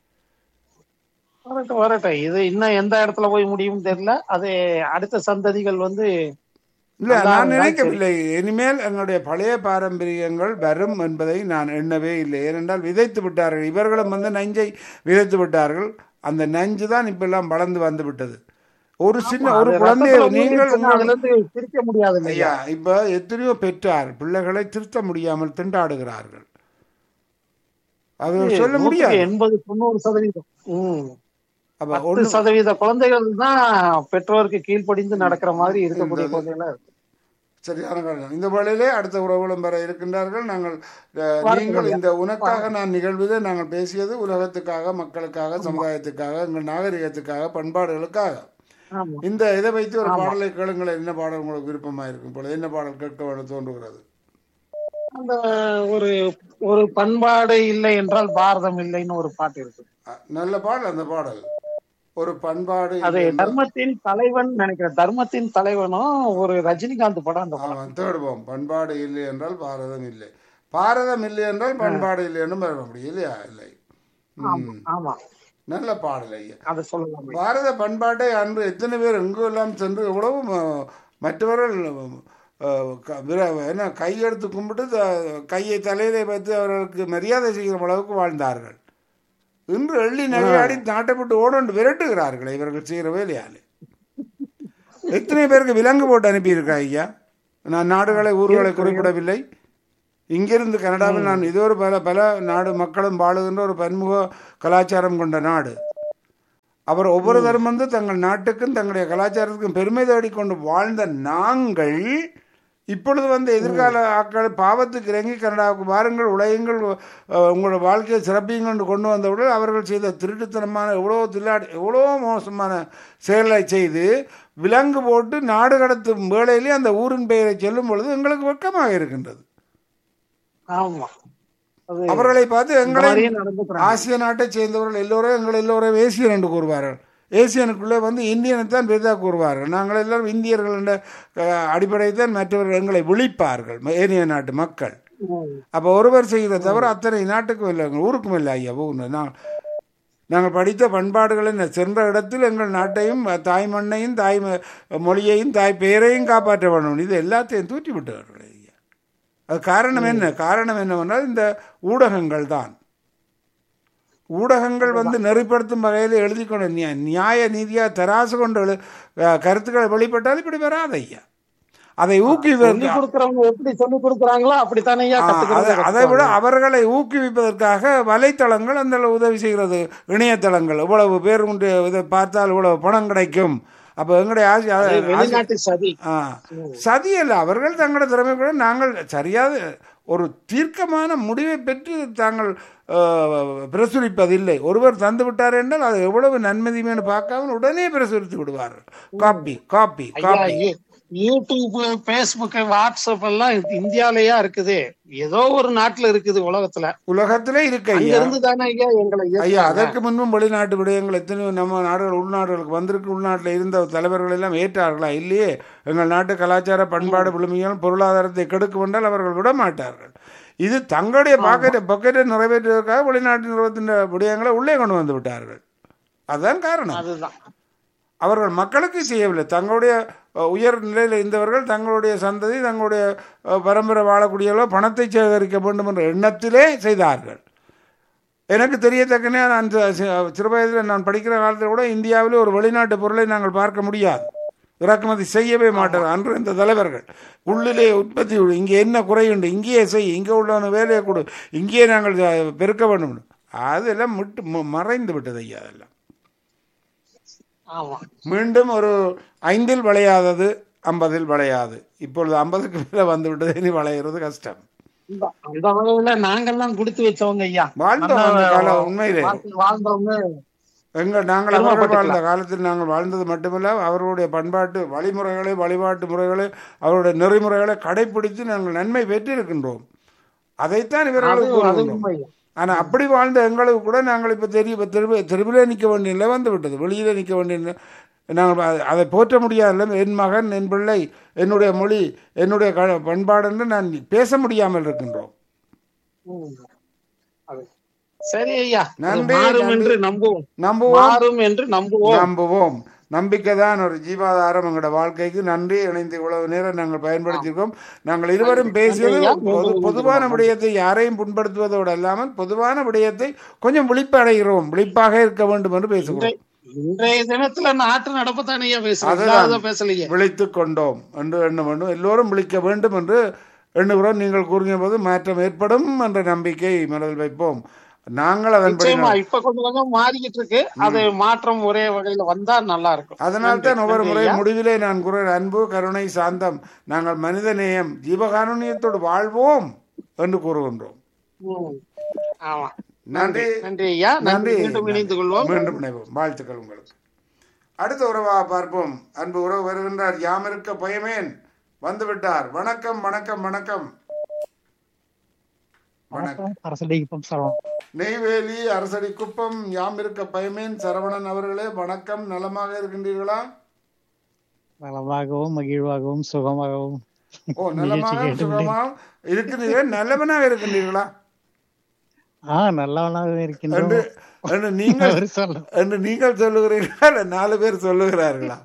வரட்டும் வரட்டும் இது இன்னும் எந்த இடத்துல போய் முடியும்னு தெரியல அது அடுத்த சந்ததிகள் வந்து இல்ல நல்லா நான் இருந்தா நினைக்கவில்லை இனிமேல் எங்களுடைய பழைய பாரம்பரியங்கள் வரும் என்பதை நான் எண்ணவே இல்லை ஏனென்றால் விதைத்து விட்டார்கள் இவர்களும் வந்து நஞ்சை விதைத்து விட்டார்கள் அந்த நஞ்சு தான் இப்ப எல்லாம் வளர்ந்து வந்து விட்டது ஒரு சின்ன ஒரு அது குழந்தைய ரத்தத்துல நீங்கள் ஊறிடுச்சுன்னா உங்கள்- அதுல இருந்து பிரிக்க முடியாது இல்லையா ஐயா இப்ப எத்தனையோ பெற்றார் பிள்ளைகளை திருத்த முடியாமல் திண்டாடுகிறார்கள் அது சொல்ல நூற்றுக்கு முடியாது எண்பது தொண்ணூறு சதவீதம் ம் அப்ப பத்து ஒண்ணு சதவீத குழந்தைகள் தான் பெற்றோருக்கு கீழ்ப்படிந்து நடக்கிற மாதிரி இருக்கக்கூடிய இருந்தது. குழந்தைகளா இருக்கு சரியான காரணம் இந்த வேளையிலே அடுத்த உறவுகளும் வர இருக்கின்றார்கள் நாங்கள் அஹ், வாருங்கள் நீங்கள் ஐயா. இந்த உனக்காக நான் நிகழ்விலே நாங்கள் பேசியது உலகத்துக்காக மக்களுக்காக சமுதாயத்துக்காக எங்கள் நாகரிகத்துக்காக பண்பாடுகளுக்காக ஆமா இந்த இதை வைத்து ஒரு ஆமா. பாடலை கேளுங்கள் என்ன பாடல் உங்களுக்கு விருப்பமாக இருக்கும் பொழுது என்ன பாடல் கேட்க வேண்டும் தோன்றுகிறது அந்த ஒரு ஒரு பண்பாடு இல்லை என்றால் பாரதம் இல்லைன்னு ஒரு பாட்டு இருக்கு அஹ், நல்ல பாடல் அந்த பாடல் ஒரு பண்பாடு அது இல்லை என்றால் தர்மத்தின் தலைவன் நினைக்கிறேன் தர்மத்தின் தலைவனும் ஒரு ரஜினிகாந்த் படம் அந்த படம் அவன் தேடுவோம் பண்பாடு இல்லை என்றால் பாரதம் இல்லை பாரதம் இல்லை என்றால் பண்பாடு இல்லை என்று வரும் அப்படி இல்லையா இல்லை ம். ஆமா நல்ல பாடல் ஐயா அதை சொல்லலாம் பாரத பண்பாட்டை அன்று எத்தனை பேர் எங்கெல்லாம் சென்று எவ்வளவு ம- மற்றவர்கள் அஹ், க- விர- என்ன கையெடுத்து கும்பிட்டு த- கையை தலையிலே வைத்து அவர்களுக்கு மரியாதை செய்கிற அளவுக்கு வாழ்ந்தார்கள் இன்று எள்ளி நகையாடி நாட்டை விட்டு ஓடொண்டு விரட்டுகிறார்கள் இவர்கள் செய்கிற வேலையால் எத்தனை பேருக்கு விலங்கு போட்டு அனுப்பியிருக்கா ஐயா நான் நாடுகளை ஊர்களை குறிப்பிடவில்லை இங்கிருந்து கனடாவில் நான் இது ஒரு பல பல நாடு மக்களும் வாழுகின்ற ஒரு பன்முக கலாச்சாரம் கொண்ட நாடு அவர் ஒவ்வொருத்தரும் வந்து தங்கள் நாட்டுக்கும் தங்களுடைய கலாச்சாரத்துக்கும் பெருமை தேடிக்கொண்டு வாழ்ந்த நாங்கள் இப்பொழுது வந்து எதிர்கால ஆட்கள் பாவத்துக்கு இறங்கி கனடாவுக்கு வாருங்கள் உலகங்கள் அஹ், உங்களோட வாழ்க்கையை சிறப்பியுங்கள் என்று கொண்டு வந்தவுடன் அவர்கள் செய்த திருட்டுத்தனமான எவ்வளோ தில்லாடி எவ்வளோ மோசமான செயலை செய்து விலங்கு போட்டு நாடு கடத்தும் வேளையிலே அந்த ஊரின் பெயரை சொல்லும் பொழுது எங்களுக்கு வெட்கமாக இருக்கின்றது ஆமா அது அவர்களை பார்த்து இந்த எங்களை மாதிரியே நடந்துக்கிறாங்க ஆசிய நாட்டை சேர்ந்தவர்கள் எல்லோரும் எங்கள் எல்லோரும் ஏசியன் என்று கூறுவார்கள் ஏசியனுக்குள்ளே வந்து இந்தியனை தான் பெரிதாக கூறுவார்கள் நாங்கள் எல்லாரும் இந்தியர்கள் என்ற அஹ், அடிப்படையில் தான் மற்றவர்கள் எங்களை விழிப்பார்கள் ம- ஏனைய நாட்டு மக்கள் ம். அப்போ ஒருவர் செய்கிற தவிர அத்தனை நாட்டுக்கும் இல்லை எங்கள் ஊருக்கும் இல்லை ஐயா ஊர் நான் நாங்கள் படித்த பண்பாடுகளை ந- சென்ற இடத்தில் எங்கள் நாட்டையும் தாய் மண்ணையும் தாய் ம- மொழியையும் தாய் பெயரையும் காப்பாற்ற வேண்டும் இது எல்லாத்தையும் தூற்றி விட்டார்கள் ஐயா அது காரணம் என்ன காரணம் என்னவென்றால் இந்த ஊடகங்கள் தான் ஊடகங்கள் வந்து நெறிப்படுத்தும் வகையில் எழுதி கொண்டு நியா- நியாய நீதியாக தராசு கொண்டு எழு அஹ் கருத்துக்களை வெளிப்பட்டால் இப்படி வராது ஐயா அதை சொல்லி ஊக்குவிப்பதற்கு கொடுக்கறவங்க எப்படி சொல்லி கொடுக்கறாங்களோ அப்படித்தானே ஐயா ஆ, அதை கத்துக்கிறது அதை விட அவர்களை ஊக்குவிப்பதற்காக வலைத்தளங்கள் அந்த அளவு உதவி செய்கிறது இணையதளங்கள் இவ்வளவு பேர் உண்டு இதை பார்த்தால் இவ்வளவு பணம் கிடைக்கும் அப்போ எங்களுடைய ஆசை ஆசை- வெளிநாட்டு சதி ஆ, சதி அல்ல அவர்கள் தங்களோட திறமை கூட நாங்கள் சரியாக ஒரு தீர்க்கமான முடிவை பெற்று தாங்கள் ஆ, பிரசுரிப்பதில்லை ஒருவர் தந்து விட்டார் என்றால் அது எவ்வளவு நன்மதிமைன்னு பார்க்காமல் உடனே பிரசுரித்து விடுவார்கள் காப்பி காப்பி ஐயா copy you- YouTube Facebook WhatsApp எல்லாம் இந்தியாலயா இருக்குது ஏதோ ஒரு நாட்டுல இருக்குது உலகத்துல உலகத்திலே இருக்கு அங்க ஐயா இருந்து தானே ஐயா எங்களை ஐயா இயக்குறாங்க. அதற்கு முன்பும் வெளிநாட்டு விடயங்கள் எத்தனையோ நம்ம நாடுகள் உள்நாடுகளுக்கு வந்திருக்கு உள்நாட்டில் இருந்த தலைவர்கள் எல்லாம் ஏற்றார்களா இல்லையே எங்கள் நாட்டு கலாச்சார பண்பாடு விழுமையால் பொருளாதாரத்தை கெடுக்கும் என்றால் அவர்கள் விட மாட்டார்கள் இது தங்களுடைய பாக்கெட்டை பாக்கெட்டை நிறைவேற்றுவதற்காக வெளிநாட்டு நிறுவனத்தின் விடயங்களை உள்ளே கொண்டு வந்து விட்டார்கள் அதுதான் காரணம் அதுதான் அவர்கள் மக்களுக்கு செய்யவில்லை தங்களுடைய அஹ், உயர் நிலையில் இருந்தவர்கள் தங்களுடைய சந்ததி தங்களுடைய அஹ், பரம்பரை வாழக்கூடியவர்கள் பணத்தை சேகரிக்க வேண்டும் என்ற எண்ணத்திலே செய்தார்கள் எனக்கு தெரியத்தக்கனே நான் சி- சி- சிறு வயதில் நான் படிக்கிற காலத்தில் கூட இந்தியாவில் ஒரு வெளிநாட்டு பொருளை நாங்கள் பார்க்க முடியாது இறக்குமதி செய்யவே மாட்டார் அன்று இந்த தலைவர்கள் உள்ளிலே உற்பத்தி உண்டு. இங்கே என்ன குறையுண்டு இங்கேயே செய் இங்கே உள்ளவன வேலையை கொடு இங்கேயே நாங்கள் அஹ், பெருக்க வேண்டும் அதெல்லாம் விட்டு ம- மறைந்து விட்டது ஐயா அதெல்லாம் ஆமா மீண்டும் ஒரு ஐந்தில் விளையாதது ஐம்பதில் விளையாது இப்பொழுது ஐம்பதுக்கு மேலே வந்து விட்டது இனி விளையிறது கஷ்டம் இந்த- அந்த அளவுல நாங்கெல்லாம் கொடுத்து வச்சவங்க ஐயா வாழ்ந்தோம் நல்ல அந்த காலம் உண்மையிலே வாழ்க்கை வாழ்ந்தவங்க எங்கள் நாங்கள் அவர்கள் பெருமைப்பட்டுக்கலாம். வாழ்ந்த காலத்தில் நாங்கள் வாழ்ந்தது மட்டுமல்ல அவர்களுடைய பண்பாட்டு வழிமுறைகளை வழிபாட்டு முறைகளை அவருடைய நெறிமுறைகளை கடைபிடித்து நாங்கள் நன்மை பெற்றிருக்கின்றோம் அதைத்தான் அது இவர்களுக்கு அது கூறுகின்றோம் உண்மை ஆனால் அப்படி வாழ்ந்த எங்களுக்கு கூட நாங்கள் இப்போ தெரிய இப்போ தெருவு தெருவிலே நிற்க வேண்டிய நிலை வந்து விட்டது வெளியிலே நிற்க வேண்டிய நிலை நாங்கள் அ- அதை போற்ற முடியாத என் மகன் என் பிள்ளை என்னுடைய மொழி என்னுடைய க பண்பாடு என்று நான் பேச முடியாமல் இருக்கின்றோம் ம். அது சரி ஐயா அது நன்றி, மாறும் நன்றி. என்று நம்புவோம் நம்புவோம் மாறும் என்று நம்புவோம் நம்புவோம் நம்பிக்கை தான் ஒரு ஜீவாதாரம் எங்களோட வாழ்க்கைக்கு நன்றி இணைந்து இவ்வளவு நேரம் நாங்கள் பயன்படுத்தியிருக்கோம் நாங்கள் இருவரும் பேசியது ஐயா. பொது பொதுவான விடயத்தை யாரையும் புண்படுத்துவதோடு அல்லாமல் பொதுவான விடயத்தை கொஞ்சம் விழிப்பு அடைகிறோம் விழிப்பாக இருக்க வேண்டும் என்று பேசுகிறோம் இன்றைய தினத்துல நாட்டு நடப்பத்தானே ஐயா பேசுறோம் அதுதான். இல்லாததை பேசலையே விழித்துக் கொண்டோம் என்று எண்ண வேண்டும் எல்லோரும் விழிக்க வேண்டும் என்று எண்ணுகிறோம் நீங்கள் கூறிய போது மாற்றம் ஏற்படும் என்ற நம்பிக்கை மனதில் வைப்போம் நாங்கள் அதன்படி நிச்சயமா இப்ப கொஞ்சம் கொஞ்சம் மாறிக்கிட்டு இருக்கு அது மாற்றம் ஒரே வகையில வந்தா நல்லா இருக்கும் அதனால் தான் நன்றி, ஒவ்வொரு நன்றி முறை ஐயா. முடிவிலே நான் கூறுகிற அன்பு கருணை சாந்தம் நாங்கள் மனித நேயம் ஜீவகாருண்யத்தோடு வாழ்வோம் என்று கூறுகின்றோம் ம். ஆமா நன்றி நன்றி ஐயா நன்றி நன்றி மீண்டும் இணைந்து கொள்வோம் மீண்டும் இணைவோம் வாழ்த்துக்கள் உங்களுக்கு அடுத்த உறவா பார்ப்போம் அன்பு உறவு வருகின்றார் யாமிருக்க பயமேன் வந்து விட்டார் வணக்கம் வணக்கம் வணக்கம் வணக்கம் அரசடிக்குப்பம் சரவணன் நெய்வேலி அரசடி குப்பம் யாமிருக்க பயமேன் சரவணன் அவர்களே வணக்கம் நலமாக இருக்கின்றீர்களா நலமாகவும் மகிழ்வாகவும் சுகமாகவும் ஓ நிகழ்ச்சி நலமாக கேட்டுக்கொண்டே- சுகமாக இருக்கின்றீர்கள் நல்லவனாக இருக்கின்றீர்களா ஆ நல்லவனாக என்று இருக்கின்றோம் என்று நீங்கள் அவர் சொல்ல என்று நீங்கள் சொல்லுகிறீர்களா இல்ல நாலு பேர் சொல்லுகிறார்களா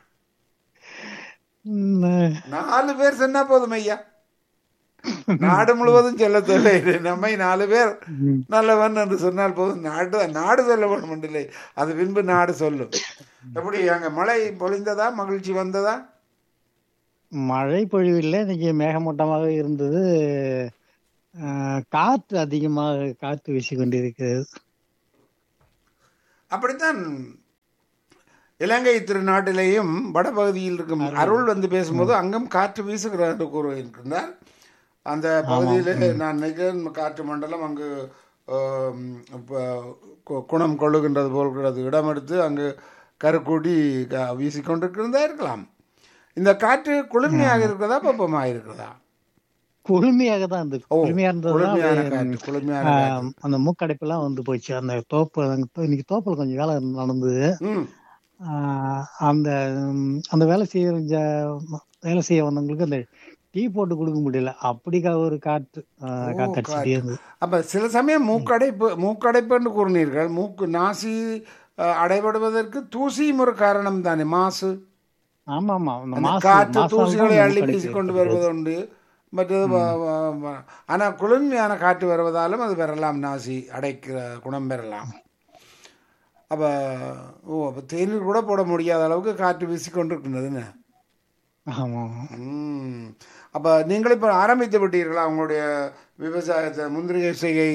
உம், நாலு பேர் சொன்னா போதும் ஐயா நாடு முழுவதும் சொல்ல தேவையில்லை நம்மை நாலு பேர் உம். நல்லவன் என்று சொன்னால் போதும் நாடு நாடு சொல்ல வேண்டும் இல்லை அது பின்பு நாடு சொல்லும் எப்படி அங்க மழை பொழிந்ததா மகிழ்ச்சி வந்ததா மழை பொழிவில்லை இன்னைக்கு மேகமூட்டமாக இருந்தது ஆ, காற்று அதிகமாக காற்று வீசிக்கொண்டிருக்கிறது அப்படித்தான் இலங்கை திருநாட்டிலேயும் வடபகுதியில் இருக்கும் அருள் வந்து பேசும்போது அங்கும் காற்று வீசுகிறார் என்று கூறுகின்றார் அந்த பகுதியிலே நான் நினைக்கிறேன் காற்று மண்டலம் அங்கு ஆம், ப- கு- குணம் கொள்ளுகின்றது போல்கிறது இடம் எடுத்து அங்கு கருக்கூடி க- வீசிக்கொண்டிருக்கிறதா இருக்கலாம் இந்த காற்று குளிர்மையாக இருக்கிறதா வெப்பமாக இருக்கிறதா குளுமையாக தான் இருந்தது ஓ குளுமையா குளிர்மையான இருந்ததுதான் காற்று குளிர்மையான ஆ, காற்று அந்த மூக்கடைப்பெல்லாம் வந்து போச்சு அந்த தோப்பு அங்க- இன்னைக்கு தோப்புல கொஞ்சம் வேலை நடந்தது ம் ஆஹ் அந்த ம், அந்த வேலை செய்ய ஜ- வேலை செய்ய வந்தவங்களுக்கு அந்த டீ போட்டு கொடுக்க முடியல அப்படி கா- ஒரு காற்று ஆஹ், ஓ, காத்தடிச்சுட்டே காற்று. இருந்தது அப்ப சில சமயம் மூக்கடைப்பு மூக்கடைப்பு என்று கூறினீர்கள் மூக்கு நாசி அஹ், அடைபடுவதற்கு தூசியும் ஒரு காரணம் தானே மாசு ஆமா ஆமா அந்த அந்த மாசு காற்று மாசால தான் தூசிகளை இந்த அள்ளி மூக்கடைப்பு வீசிக்கொண்டு ஏற்படுகிறது. வருவது உண்டு மற்றது வ- வ- வ- ஆனா குளிர்மையான காற்று வருவதாலும் அது பெறலாம் நாசி அடைக்கிற குணம் பெறலாம் அப்ப ஓ அப்ப தேநீர் கூட போட முடியாத அளவுக்கு காற்று வீசிக்கொண்டிருக்கின்றதுன்னு ஆமா ம் அப்ப நீங்கள் இப்ப ஆரம்பித்து விட்டீர்களா உங்களுடைய விவசாயத்தை முந்திரிகை செய்கை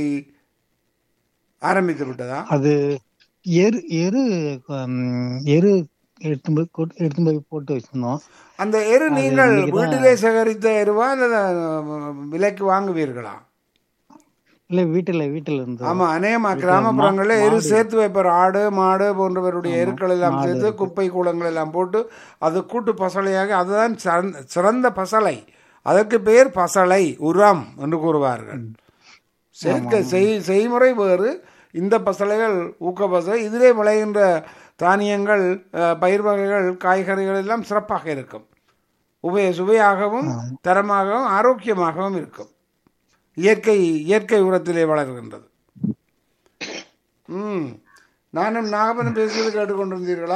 ஆரம்பித்து விட்டதா அது எரு எரு ம், எரு எடுத்து போய் கொட்- எடுத்து போய் போட்டு வச்சிருந்தோம் அந்த எரு அது நீங்கள் இன்னைக்கு தான் வீட்டிலே சேகரித்த எருவா அல்லது அஹ், விலைக்கு வாங்குவீர்களா இல்ல வீட்டுல வீட்டுல இருந்து ஆமா அநேகமா வீட்டுல கிராமப்புறங்களில் மா- எரு மாடு. சேர்த்து வைப்பார் ஆடு மாடு போன்றவருடைய ஆமா, எருக்கள் எல்லாம் மாடு சேர்த்து இருக்கு. குப்பை கூலங்கள் எல்லாம் போட்டு அது கூட்டு பசலையாக அதுதான் சிறந்த- சிறந்த பசலை அதற்கு பெயர் பசலை உரம் என்று கூறுவார்கள் செயற்கை செய் செய்முறை வேறு இந்த பசலைகள் ஊக்க பசலை இதிலே விளைகின்ற தானியங்கள் அஹ், பயிர் வகைகள் காய்கறிகள் எல்லாம் சிறப்பாக இருக்கும் உபய சுவையாகவும் தரமாகவும் ஆரோக்கியமாகவும் இருக்கும் இயற்கை இயற்கை உரத்திலே வளர்கின்றது ம் நானும் நாகப்பன் பேசுவது கேட்டுக்கொண்டிருந்தீர்களா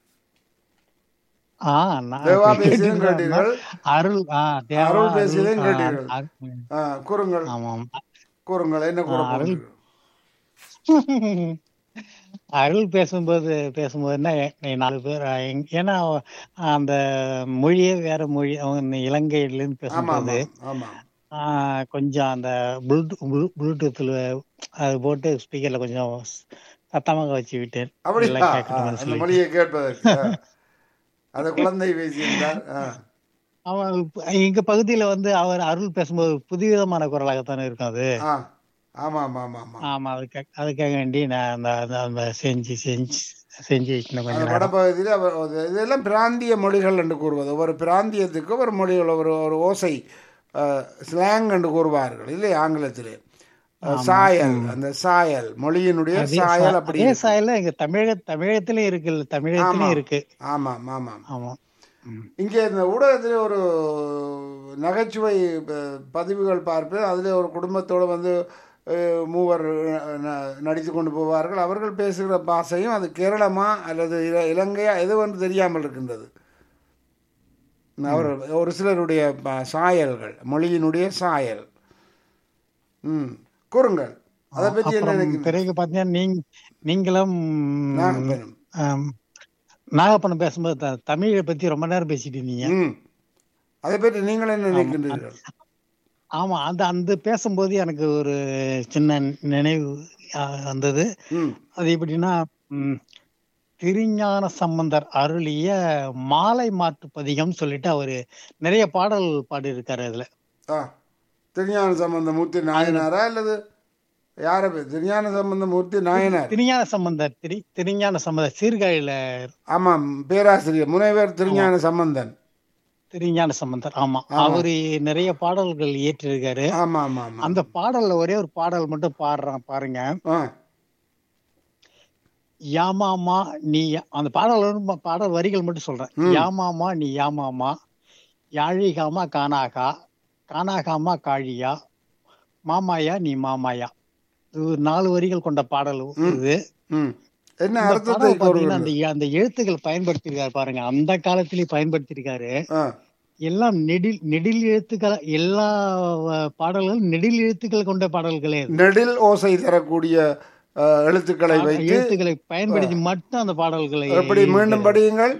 ஆ, நான் தேவா பேசியதும் கேட்டுட்டு தான் கேட்டீர்கள் அருள் ஆ, தேவா அருள் அருள் பேசியதும் ஆ, கேட்டீர்கள். அருள். ஆ, கூறுங்கள் ஆமாம் கூறுங்கள் என்ன கூற ஆ, அருள். போகிறீர்கள்? அருள் பேசும்போது பேசும்போது என்ன எ- நாலு பேர் அஹ், எங்க- ஏன்னா அந்த மொழியே வேற மொழி அவங்க இலங்கையில இருந்து ஆமா பேசும்போது ஆமா ஆமா ஆஹ், கொஞ்சம் அந்த ப்ளூடூத் ப்ளூ- ப்ளூடூத்ல அது போட்டு ஸ்பீக்கர்ல கொஞ்சம் சத்தமாக வச்சு விட்டேன் அப்படியா எல்லாம் ஆ, கேட்கணும்னு அந்த சொல்லி மொழியை கேட்பதற்கு ஆ. அந்த குழந்தை பேசியிருந்தார் ஆ. அவன் இப்ப எங்க பகுதியில வந்து அவர் அருள் பேசும்போது புதுவிதமான குரலாகத்தானே இருக்கும் அது ஆ ஆமா ஆமா ஆமா ஆமா ஆமா அதுக்காக அதுக்காக வேண்டி நான் அந்த அந்த- அந்த செஞ்சு செஞ்சு செஞ்சு வச்சுனேன் கொஞ்ச அந்த நேரம் வடபகுதியில் அவர் அது- இதெல்லாம் பிராந்திய மொழிகள் என்று கூறுவது ஒவ்வொரு பிராந்தியத்துக்கு ஒரு மொழிகள் ஒரு ஒரு ஓசை ஸ்லாங் என்று கூறுவார்கள் இல்லை ஆங்கிலத்திலே அஹ், சாயல் அந்த சாயல் மொழியினுடைய அதே சாயல் சா- அப்படி அதே இருக்கு. சாயல எங்க தமிழக தமிழகத்திலயும் இருக்கு ஆமா தமிழகத்திலயும் இருக்கு ஆமாம் ஆமாம் ஆமா ம். இங்கே இந்த ஊடகத்தில் ஒரு நகைச்சுவை ப- பதிவுகள் பார்ப்பேன் அதில் ஒரு குடும்பத்தோடு வந்து அஹ், மூவர் ந- நடித்து கொண்டு போவார்கள் அவர்கள் பேசுகிற பாஷையும் அது கேரளமா அல்லது இல- இலங்கையா எதுவென்று தெரியாமல் இருக்கின்றது அவர் ஒரு சிலருடைய ப- சாயல்கள் மொழியினுடைய சாயல் ம் கூறுங்கள் அதை பற்றி என்ன அப்புறம் நினைக்கிறீங்க பிறகு பாத்தீங்கன்னா நீங்க நீங்களும் நாகப்பனும் ஆம், நாகப்பணம் பேசும்போது த- தமிழை பத்தி ரொம்ப நேரம் பேசிட்டு இருந்தீங்க ம் அதை பற்றி நீங்கள் என்ன நினைக்கின்றீர்கள் ஆமா அந்த அந்த பேசும்போது எனக்கு ஒரு சின்ன நினைவு அஹ், வந்தது ம் அது எப்படின்னா ம், திருஞான சம்பந்தர் அருளிய மாலை மாற்று பதிகம் சொல்லிட்டு அவரு நிறைய பாடல் பாடியிருக்காரு அதுல ஆ திருஞான சம்பந்த மூர்த்தி நாயனாரா அல்லது யார பேர் திருஞான சம்பந்த மூர்த்தி நாயனார் திருஞான சம்பந்தர் திரு திருஞான சம்பந்தர் சீர்காழியில ஆமாம் பேராசிரியர் முனைவர் திருஞான சம்பந்தன் திருஞான சம்பந்தர் ஆமா ஆமா. அவரு நிறைய பாடல்கள் இயற்றிருக்காரு ஆமா ஆமா ஆமா அந்த பாடல்ல ஒரே ஒரு பாடல் மட்டும் பாடுறான் பாருங்க ஆ யாமாமா நீ அந்த பாடல் வந்து பாடல் வரிகள் மட்டும் சொல்றேன் ம். யாமாமா நீ யாமாமா யாழிகாமா கானாகா கானாகாமா காழியா மாமாயா நீ மாமாயா இது ஒரு நாலு வரிகள் கொண்ட பாடல் இது ம் என்ன இந்த அர்த்தத்தை பாடல் பாத்தீங்கன்னா கூறுகிறது அந்த அந்த எழுத்துக்கள் பயன்படுத்தியிருக்காரு பாருங்க அந்த காலத்திலேயே பயன்படுத்தியிருக்காரு ஆ எல்லாம் நெடில் நெடில் எழுத்துக்கள் எல்லா அஹ், பாடல்களும் நெடில் எழுத்துக்கள் கொண்ட பாடல்களே அது. நெடில் ஓசை தரக்கூடிய ஆ, எழுத்துக்களை வைத்து எழுத்துக்களை பயன்படுத்தி மட்டும் அந்த பாடல்களை எப்படி மீண்டும் படியுங்கள்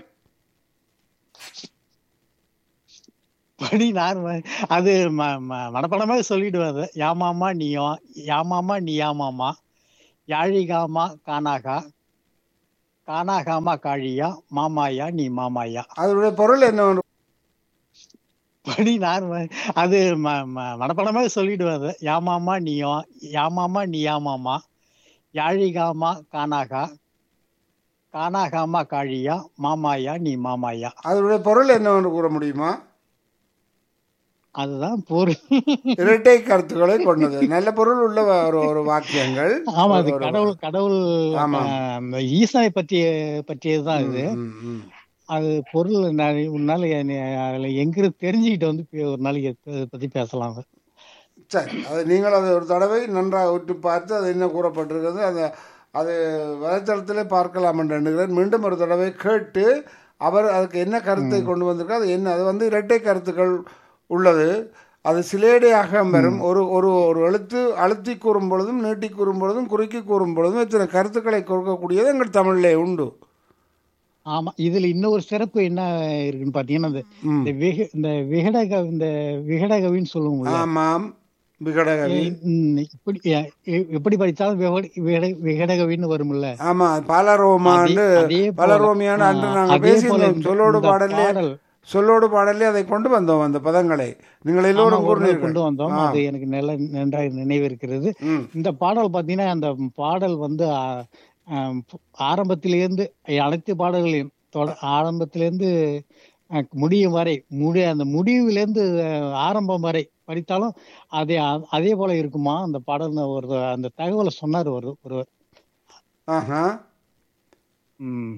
படி நான் ம- அது ம- ம- மனப்படமாக சொல்லிடுவேன் அது யாமாமா நீயோ யாமாமா நீ யாமாமா யாழிகாமா கானாகா கானாகாமா காழியா மாமாயா நீ மாமாயா அதனுடைய பொருள் என்ன படி நான் ம- அது ம- ம- மனப்படமாக சொல்லிடுவேன் அது யாமாமா நீயோ யாமாமா நீ யாமாமா யாழிகாமா கானாகா கானாகாமா காழியா மாமாயா நீ மாமாயா அதனுடைய பொருள் என்னவென்று கூற முடியுமா அதுதான் பொருள் இரட்டை கருத்துக்களை கொண்டது நல்ல பொருள் உள்ள ஒரு ஒரு வாக்கியங்கள் ஆமா அது ஒரு- கடவுள் கடவுள் ஆமா. ஆஹ், ஈசானை பற்றிய பற்றியதுதான் இது ம், ம். அது பொருள் நான் உன்னால எ- அதுல எங்க தெரிஞ்சுக்கிட்டு வந்து பே- ஒரு நாளைக்கு இதை பத்தி பேசலாம் அது. சரி அது நீங்கள் அதை ஒரு தடவை நன்றாக உற்று பார்த்து அது என்ன கூறப்பட்டிருக்கிறது அதை அது வலைத்தளத்திலே பார்க்கலாம் என்று எண்ணுகிறேன் மீண்டும் ஒரு தடவை கேட்டு அவர் அதுக்கு என்ன கருத்தை கொண்டு வந்திருக்கார் அது என்ன அது வந்து இரட்டை கருத்துக்கள் உள்ளது அது சிலேடையாக வரும் ஒரு ஒரு ஒரு எழுத்து அழுத்தி கூறும் பொழுதும் நீட்டி கூறும் பொழுதும் குறுக்கி கூறும் பொழுதும் இத்தனை கருத்துக்களை கொடுக்கக்கூடியது எங்கள் தமிழிலே உண்டு ஆமா இதுல இன்னொரு சிறப்பு என்ன இருக்குன்னு பாத்தீங்கன்னா இந்த ம். இந்த விக இந்த விகடக இந்த விகடகவின்னு சொல்லுவோம்ல ஆமாம் விகடகவி ம், இப்படி எ- எப்படி படிச்சாலும் விகட- விகட- விகடகவின்னு வரும்ல ஆமா பலரோமாண்டு அதே- அதே போல- பலரோமியான அன்று ஆ, நாங்கள் அதே போல பேசியிருந்தோம் இந்த- சொல்லோடு இந்த பாடலே பாடல் சொல்லோடு பாடலே அதை கொண்டு வந்தோம் அந்த பதங்களை நீங்கள் ஆமா, எல்லோரும் ஒரு நாள் கூறினீர்கள் கொண்டு வந்தோம் ஆ. அது எனக்கு நல்ல நன்றாக நினைவு இருக்கிறது ம், இந்த பாடல் பாத்தீங்கன்னா அந்த பாடல் வந்து ஆ, ஆம், ஆரம்பத்திலிருந்து அனைத்து பாடல்களையும் தொட- ஆரம்பத்திலிருந்து அஹ், முடியும் வரை முடி அந்த முடிவிலிருந்து அஹ், ஆரம்பம் வரை படித்தாலும் அதே அதே போல இருக்குமா அந்த பாடல் ஒரு அந்த தகவலை சொன்னார் ஒரு ஒருவர் ஆஹா ம்.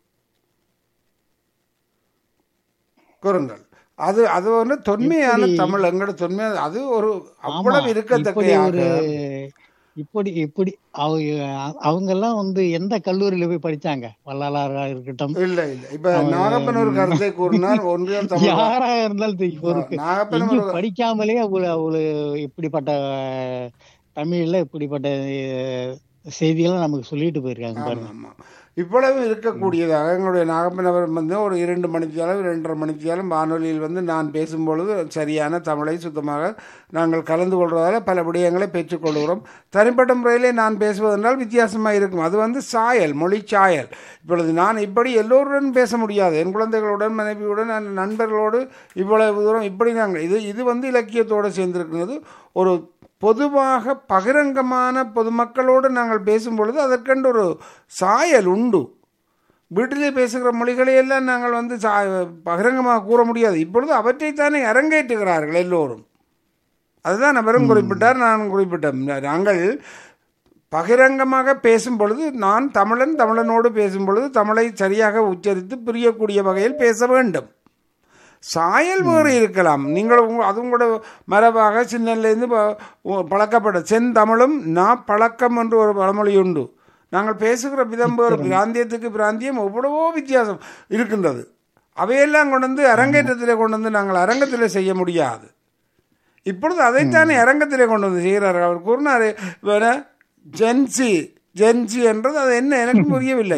கூறுங்கள் அது அது வந்து தொன்மையான எப்படி- தமிழ் எங்கட தொன்மையான அது ஒரு ஆமா அவ்வளவு இப்படி இருக்கத்தக்கையாக ஒரு இப்படி இப்படி அவங்க அவங்க எல்லாம் வந்து எந்த கல்லூரியில போய் படிச்சாங்க வள்ளலாரா இருக்கட்டும் இல்ல இல்ல இப்ப நாகப்பன் ஒரு கருத்தை கூறினார் ஒன்றியம் தமிழ் யாரா இருந்தாலும் சரி, ஒரு நாகப்பன் எங்கேயும் ஒரு படிக்காமலே அவ்வளவு அவ்வளவு இப்படிப்பட்ட அஹ், தமிழ்ல இப்படிப்பட்ட அஹ், செய்திகளை நமக்கு சொல்லிட்டு போயிருக்காங்க ஆமா, பாருங்க ஆமா. இவ்வளவு இருக்கக்கூடியதாக எங்களுடைய நாகப்பன் அவர் வந்து ஒரு இரண்டு மணித்தியாலும் இரண்டரை மணித்தியாலும் வானொலியில் வந்து நான் பேசும்பொழுது சரியான தமிழை சுத்தமாக நாங்கள் கலந்து கொள்வதால் பல விடயங்களை பெற்றுக்கொள்கிறோம் தனிப்பட்ட முறையிலே நான் பேசுவதென்றால் வித்தியாசமாக இருக்கும் அது வந்து சாயல் மொழி சாயல் இப்பொழுது நான் இப்படி எல்லோருடன் பேச முடியாது என் குழந்தைகளுடன் மனைவியுடன் என் நண்பர்களோடு இவ்வளவு தூரம் இப்படி நாங்கள் இது இது வந்து இலக்கியத்தோடு சேர்ந்திருக்கிறது ஒரு பொதுவாக பகிரங்கமான பொதுமக்களோடு நாங்கள் பேசும் பொழுது அதற்கென்று ஒரு சாயல் உண்டு வீட்டிலே பேசுகிற மொழிகளை எல்லாம் நாங்கள் வந்து சா பகிரங்கமாக கூற முடியாது இப்பொழுது அவற்றைத்தானே அரங்கேற்றுகிறார்கள் எல்லோரும் அதுதான் அவரும் குறிப்பிட்டார் நான் குறிப்பிட்டேன் நாங்கள் பகிரங்கமாக பேசும் பொழுது நான் தமிழன் தமிழனோடு பேசும் பொழுது தமிழை சரியாக உச்சரித்து புரியக்கூடிய வகையில் பேச வேண்டும் சாயல் வேறு இருக்கலாம் நீங்கள் உங்க அது உங்களோட மரபாக சின்னலேருந்து பழக்கப்பட்ட செந்தமிழும் நான் பழக்கம் என்று ஒரு பழமொழி உண்டு நாங்கள் பேசுகிற விதம் வேறு பிராந்தியத்துக்கு பிராந்தியம் எவ்வளவோ வித்தியாசம் இருக்கின்றது அவையெல்லாம் கொண்டு வந்து அரங்கேற்றத்திலே கொண்டு வந்து நாங்கள் அரங்கத்தில் செய்ய முடியாது இப்பொழுது அதைத்தானே அரங்கத்திலே கொண்டு வந்து செய்கிறார்கள் அவர் கூறினார் வேற ஜென்சி ஜென்சி என்றது அது என்ன எனக்கு புரியவில்லை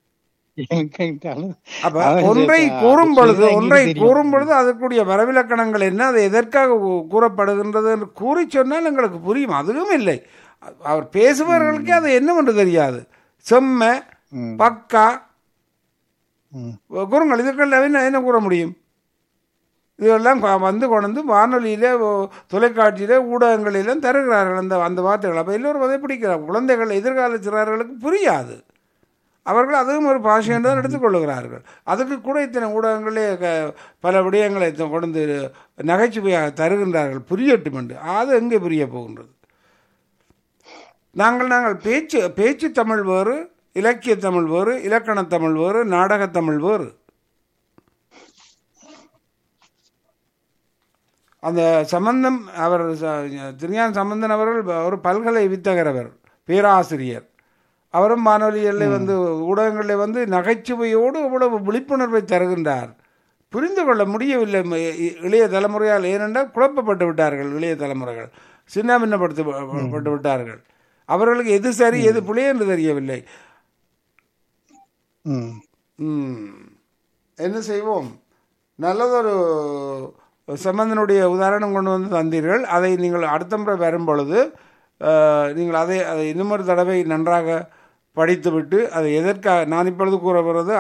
அப்ப ஒன்றை கூறும் பொழுது ஒன்றை கூறும் பொழுது அதற்குரிய வரவிலக்கணங்கள் என்ன அது எதற்காக கூ- கூறப்படுகின்றது என்று கூறி சொன்னால் எங்களுக்கு புரியும் அதுவும் இல்லை அவர் பேசுபவர்களுக்கே அது என்னவென்று தெரியாது செம்ம ம். பக்கா ம். கூறுங்கள் இதுக்கெல்லாம் என்ன என்ன கூற முடியும் இதெல்லாம் கொ- வந்து கொண்டு வானொலியில ஓ- தொலைக்காட்சியில ஊடகங்களிலும் தருகிறார்கள் அந்த அந்த வார்த்தைகள் அப்போ எல்லோரும் அதை பிடிக்கிறார் குழந்தைகள் எதிர்கால சிறார்களுக்கு புரியாது அவர்கள் அதுவும் ஒரு பாஷை என்று தான் எடுத்துக்கொள்ளுகிறார்கள் அதுக்கு கூட இத்தனை ஊடகங்களே க- பல விடயங்களை த- கொண்டு நகைச்சுவையாக தருகின்றார்கள் புரியட்டும் என்று அது எங்கே புரிய போகின்றது நாங்கள் நாங்கள் பேச்சு பேச்சு தமிழ் வேறு இலக்கிய தமிழ் வேறு இலக்கண தமிழ் வேறு நாடக தமிழ் வேறு அந்த சம்பந்தம் அவர் ச- திருஞான சம்பந்தன் அவர்கள் ஒரு பல்கலை வித்தகர் அவர் பேராசிரியர் அவரும் வானொலியில் வந்து ஊடகங்களில் வந்து நகைச்சுவையோடு இவ்வளவு விழிப்புணர்வை தருகின்றார் புரிந்து கொள்ள முடியவில்லை ம- இ- இளைய தலைமுறையால் ஏனென்றால் குழப்பப்பட்டு விட்டார்கள் இளைய தலைமுறைகள் சின்ன பின்னப்படுத்த பட்டு விட்டார்கள் அவர்களுக்கு எது சரி எது பிழை என்று தெரியவில்லை ம். ம். என்ன செய்வோம் நல்லதொரு சம்பந்தனுடைய உதாரணம் கொண்டு வந்து தந்தீர்கள் அதை நீங்கள் அடுத்த முறை வரும் பொழுது அஹ், நீங்கள் அதை அதை இன்னும் ஒரு தடவை நன்றாக படித்துவிட்டு அதை எதற்காக நான் இப்பொழுது கூற வருவது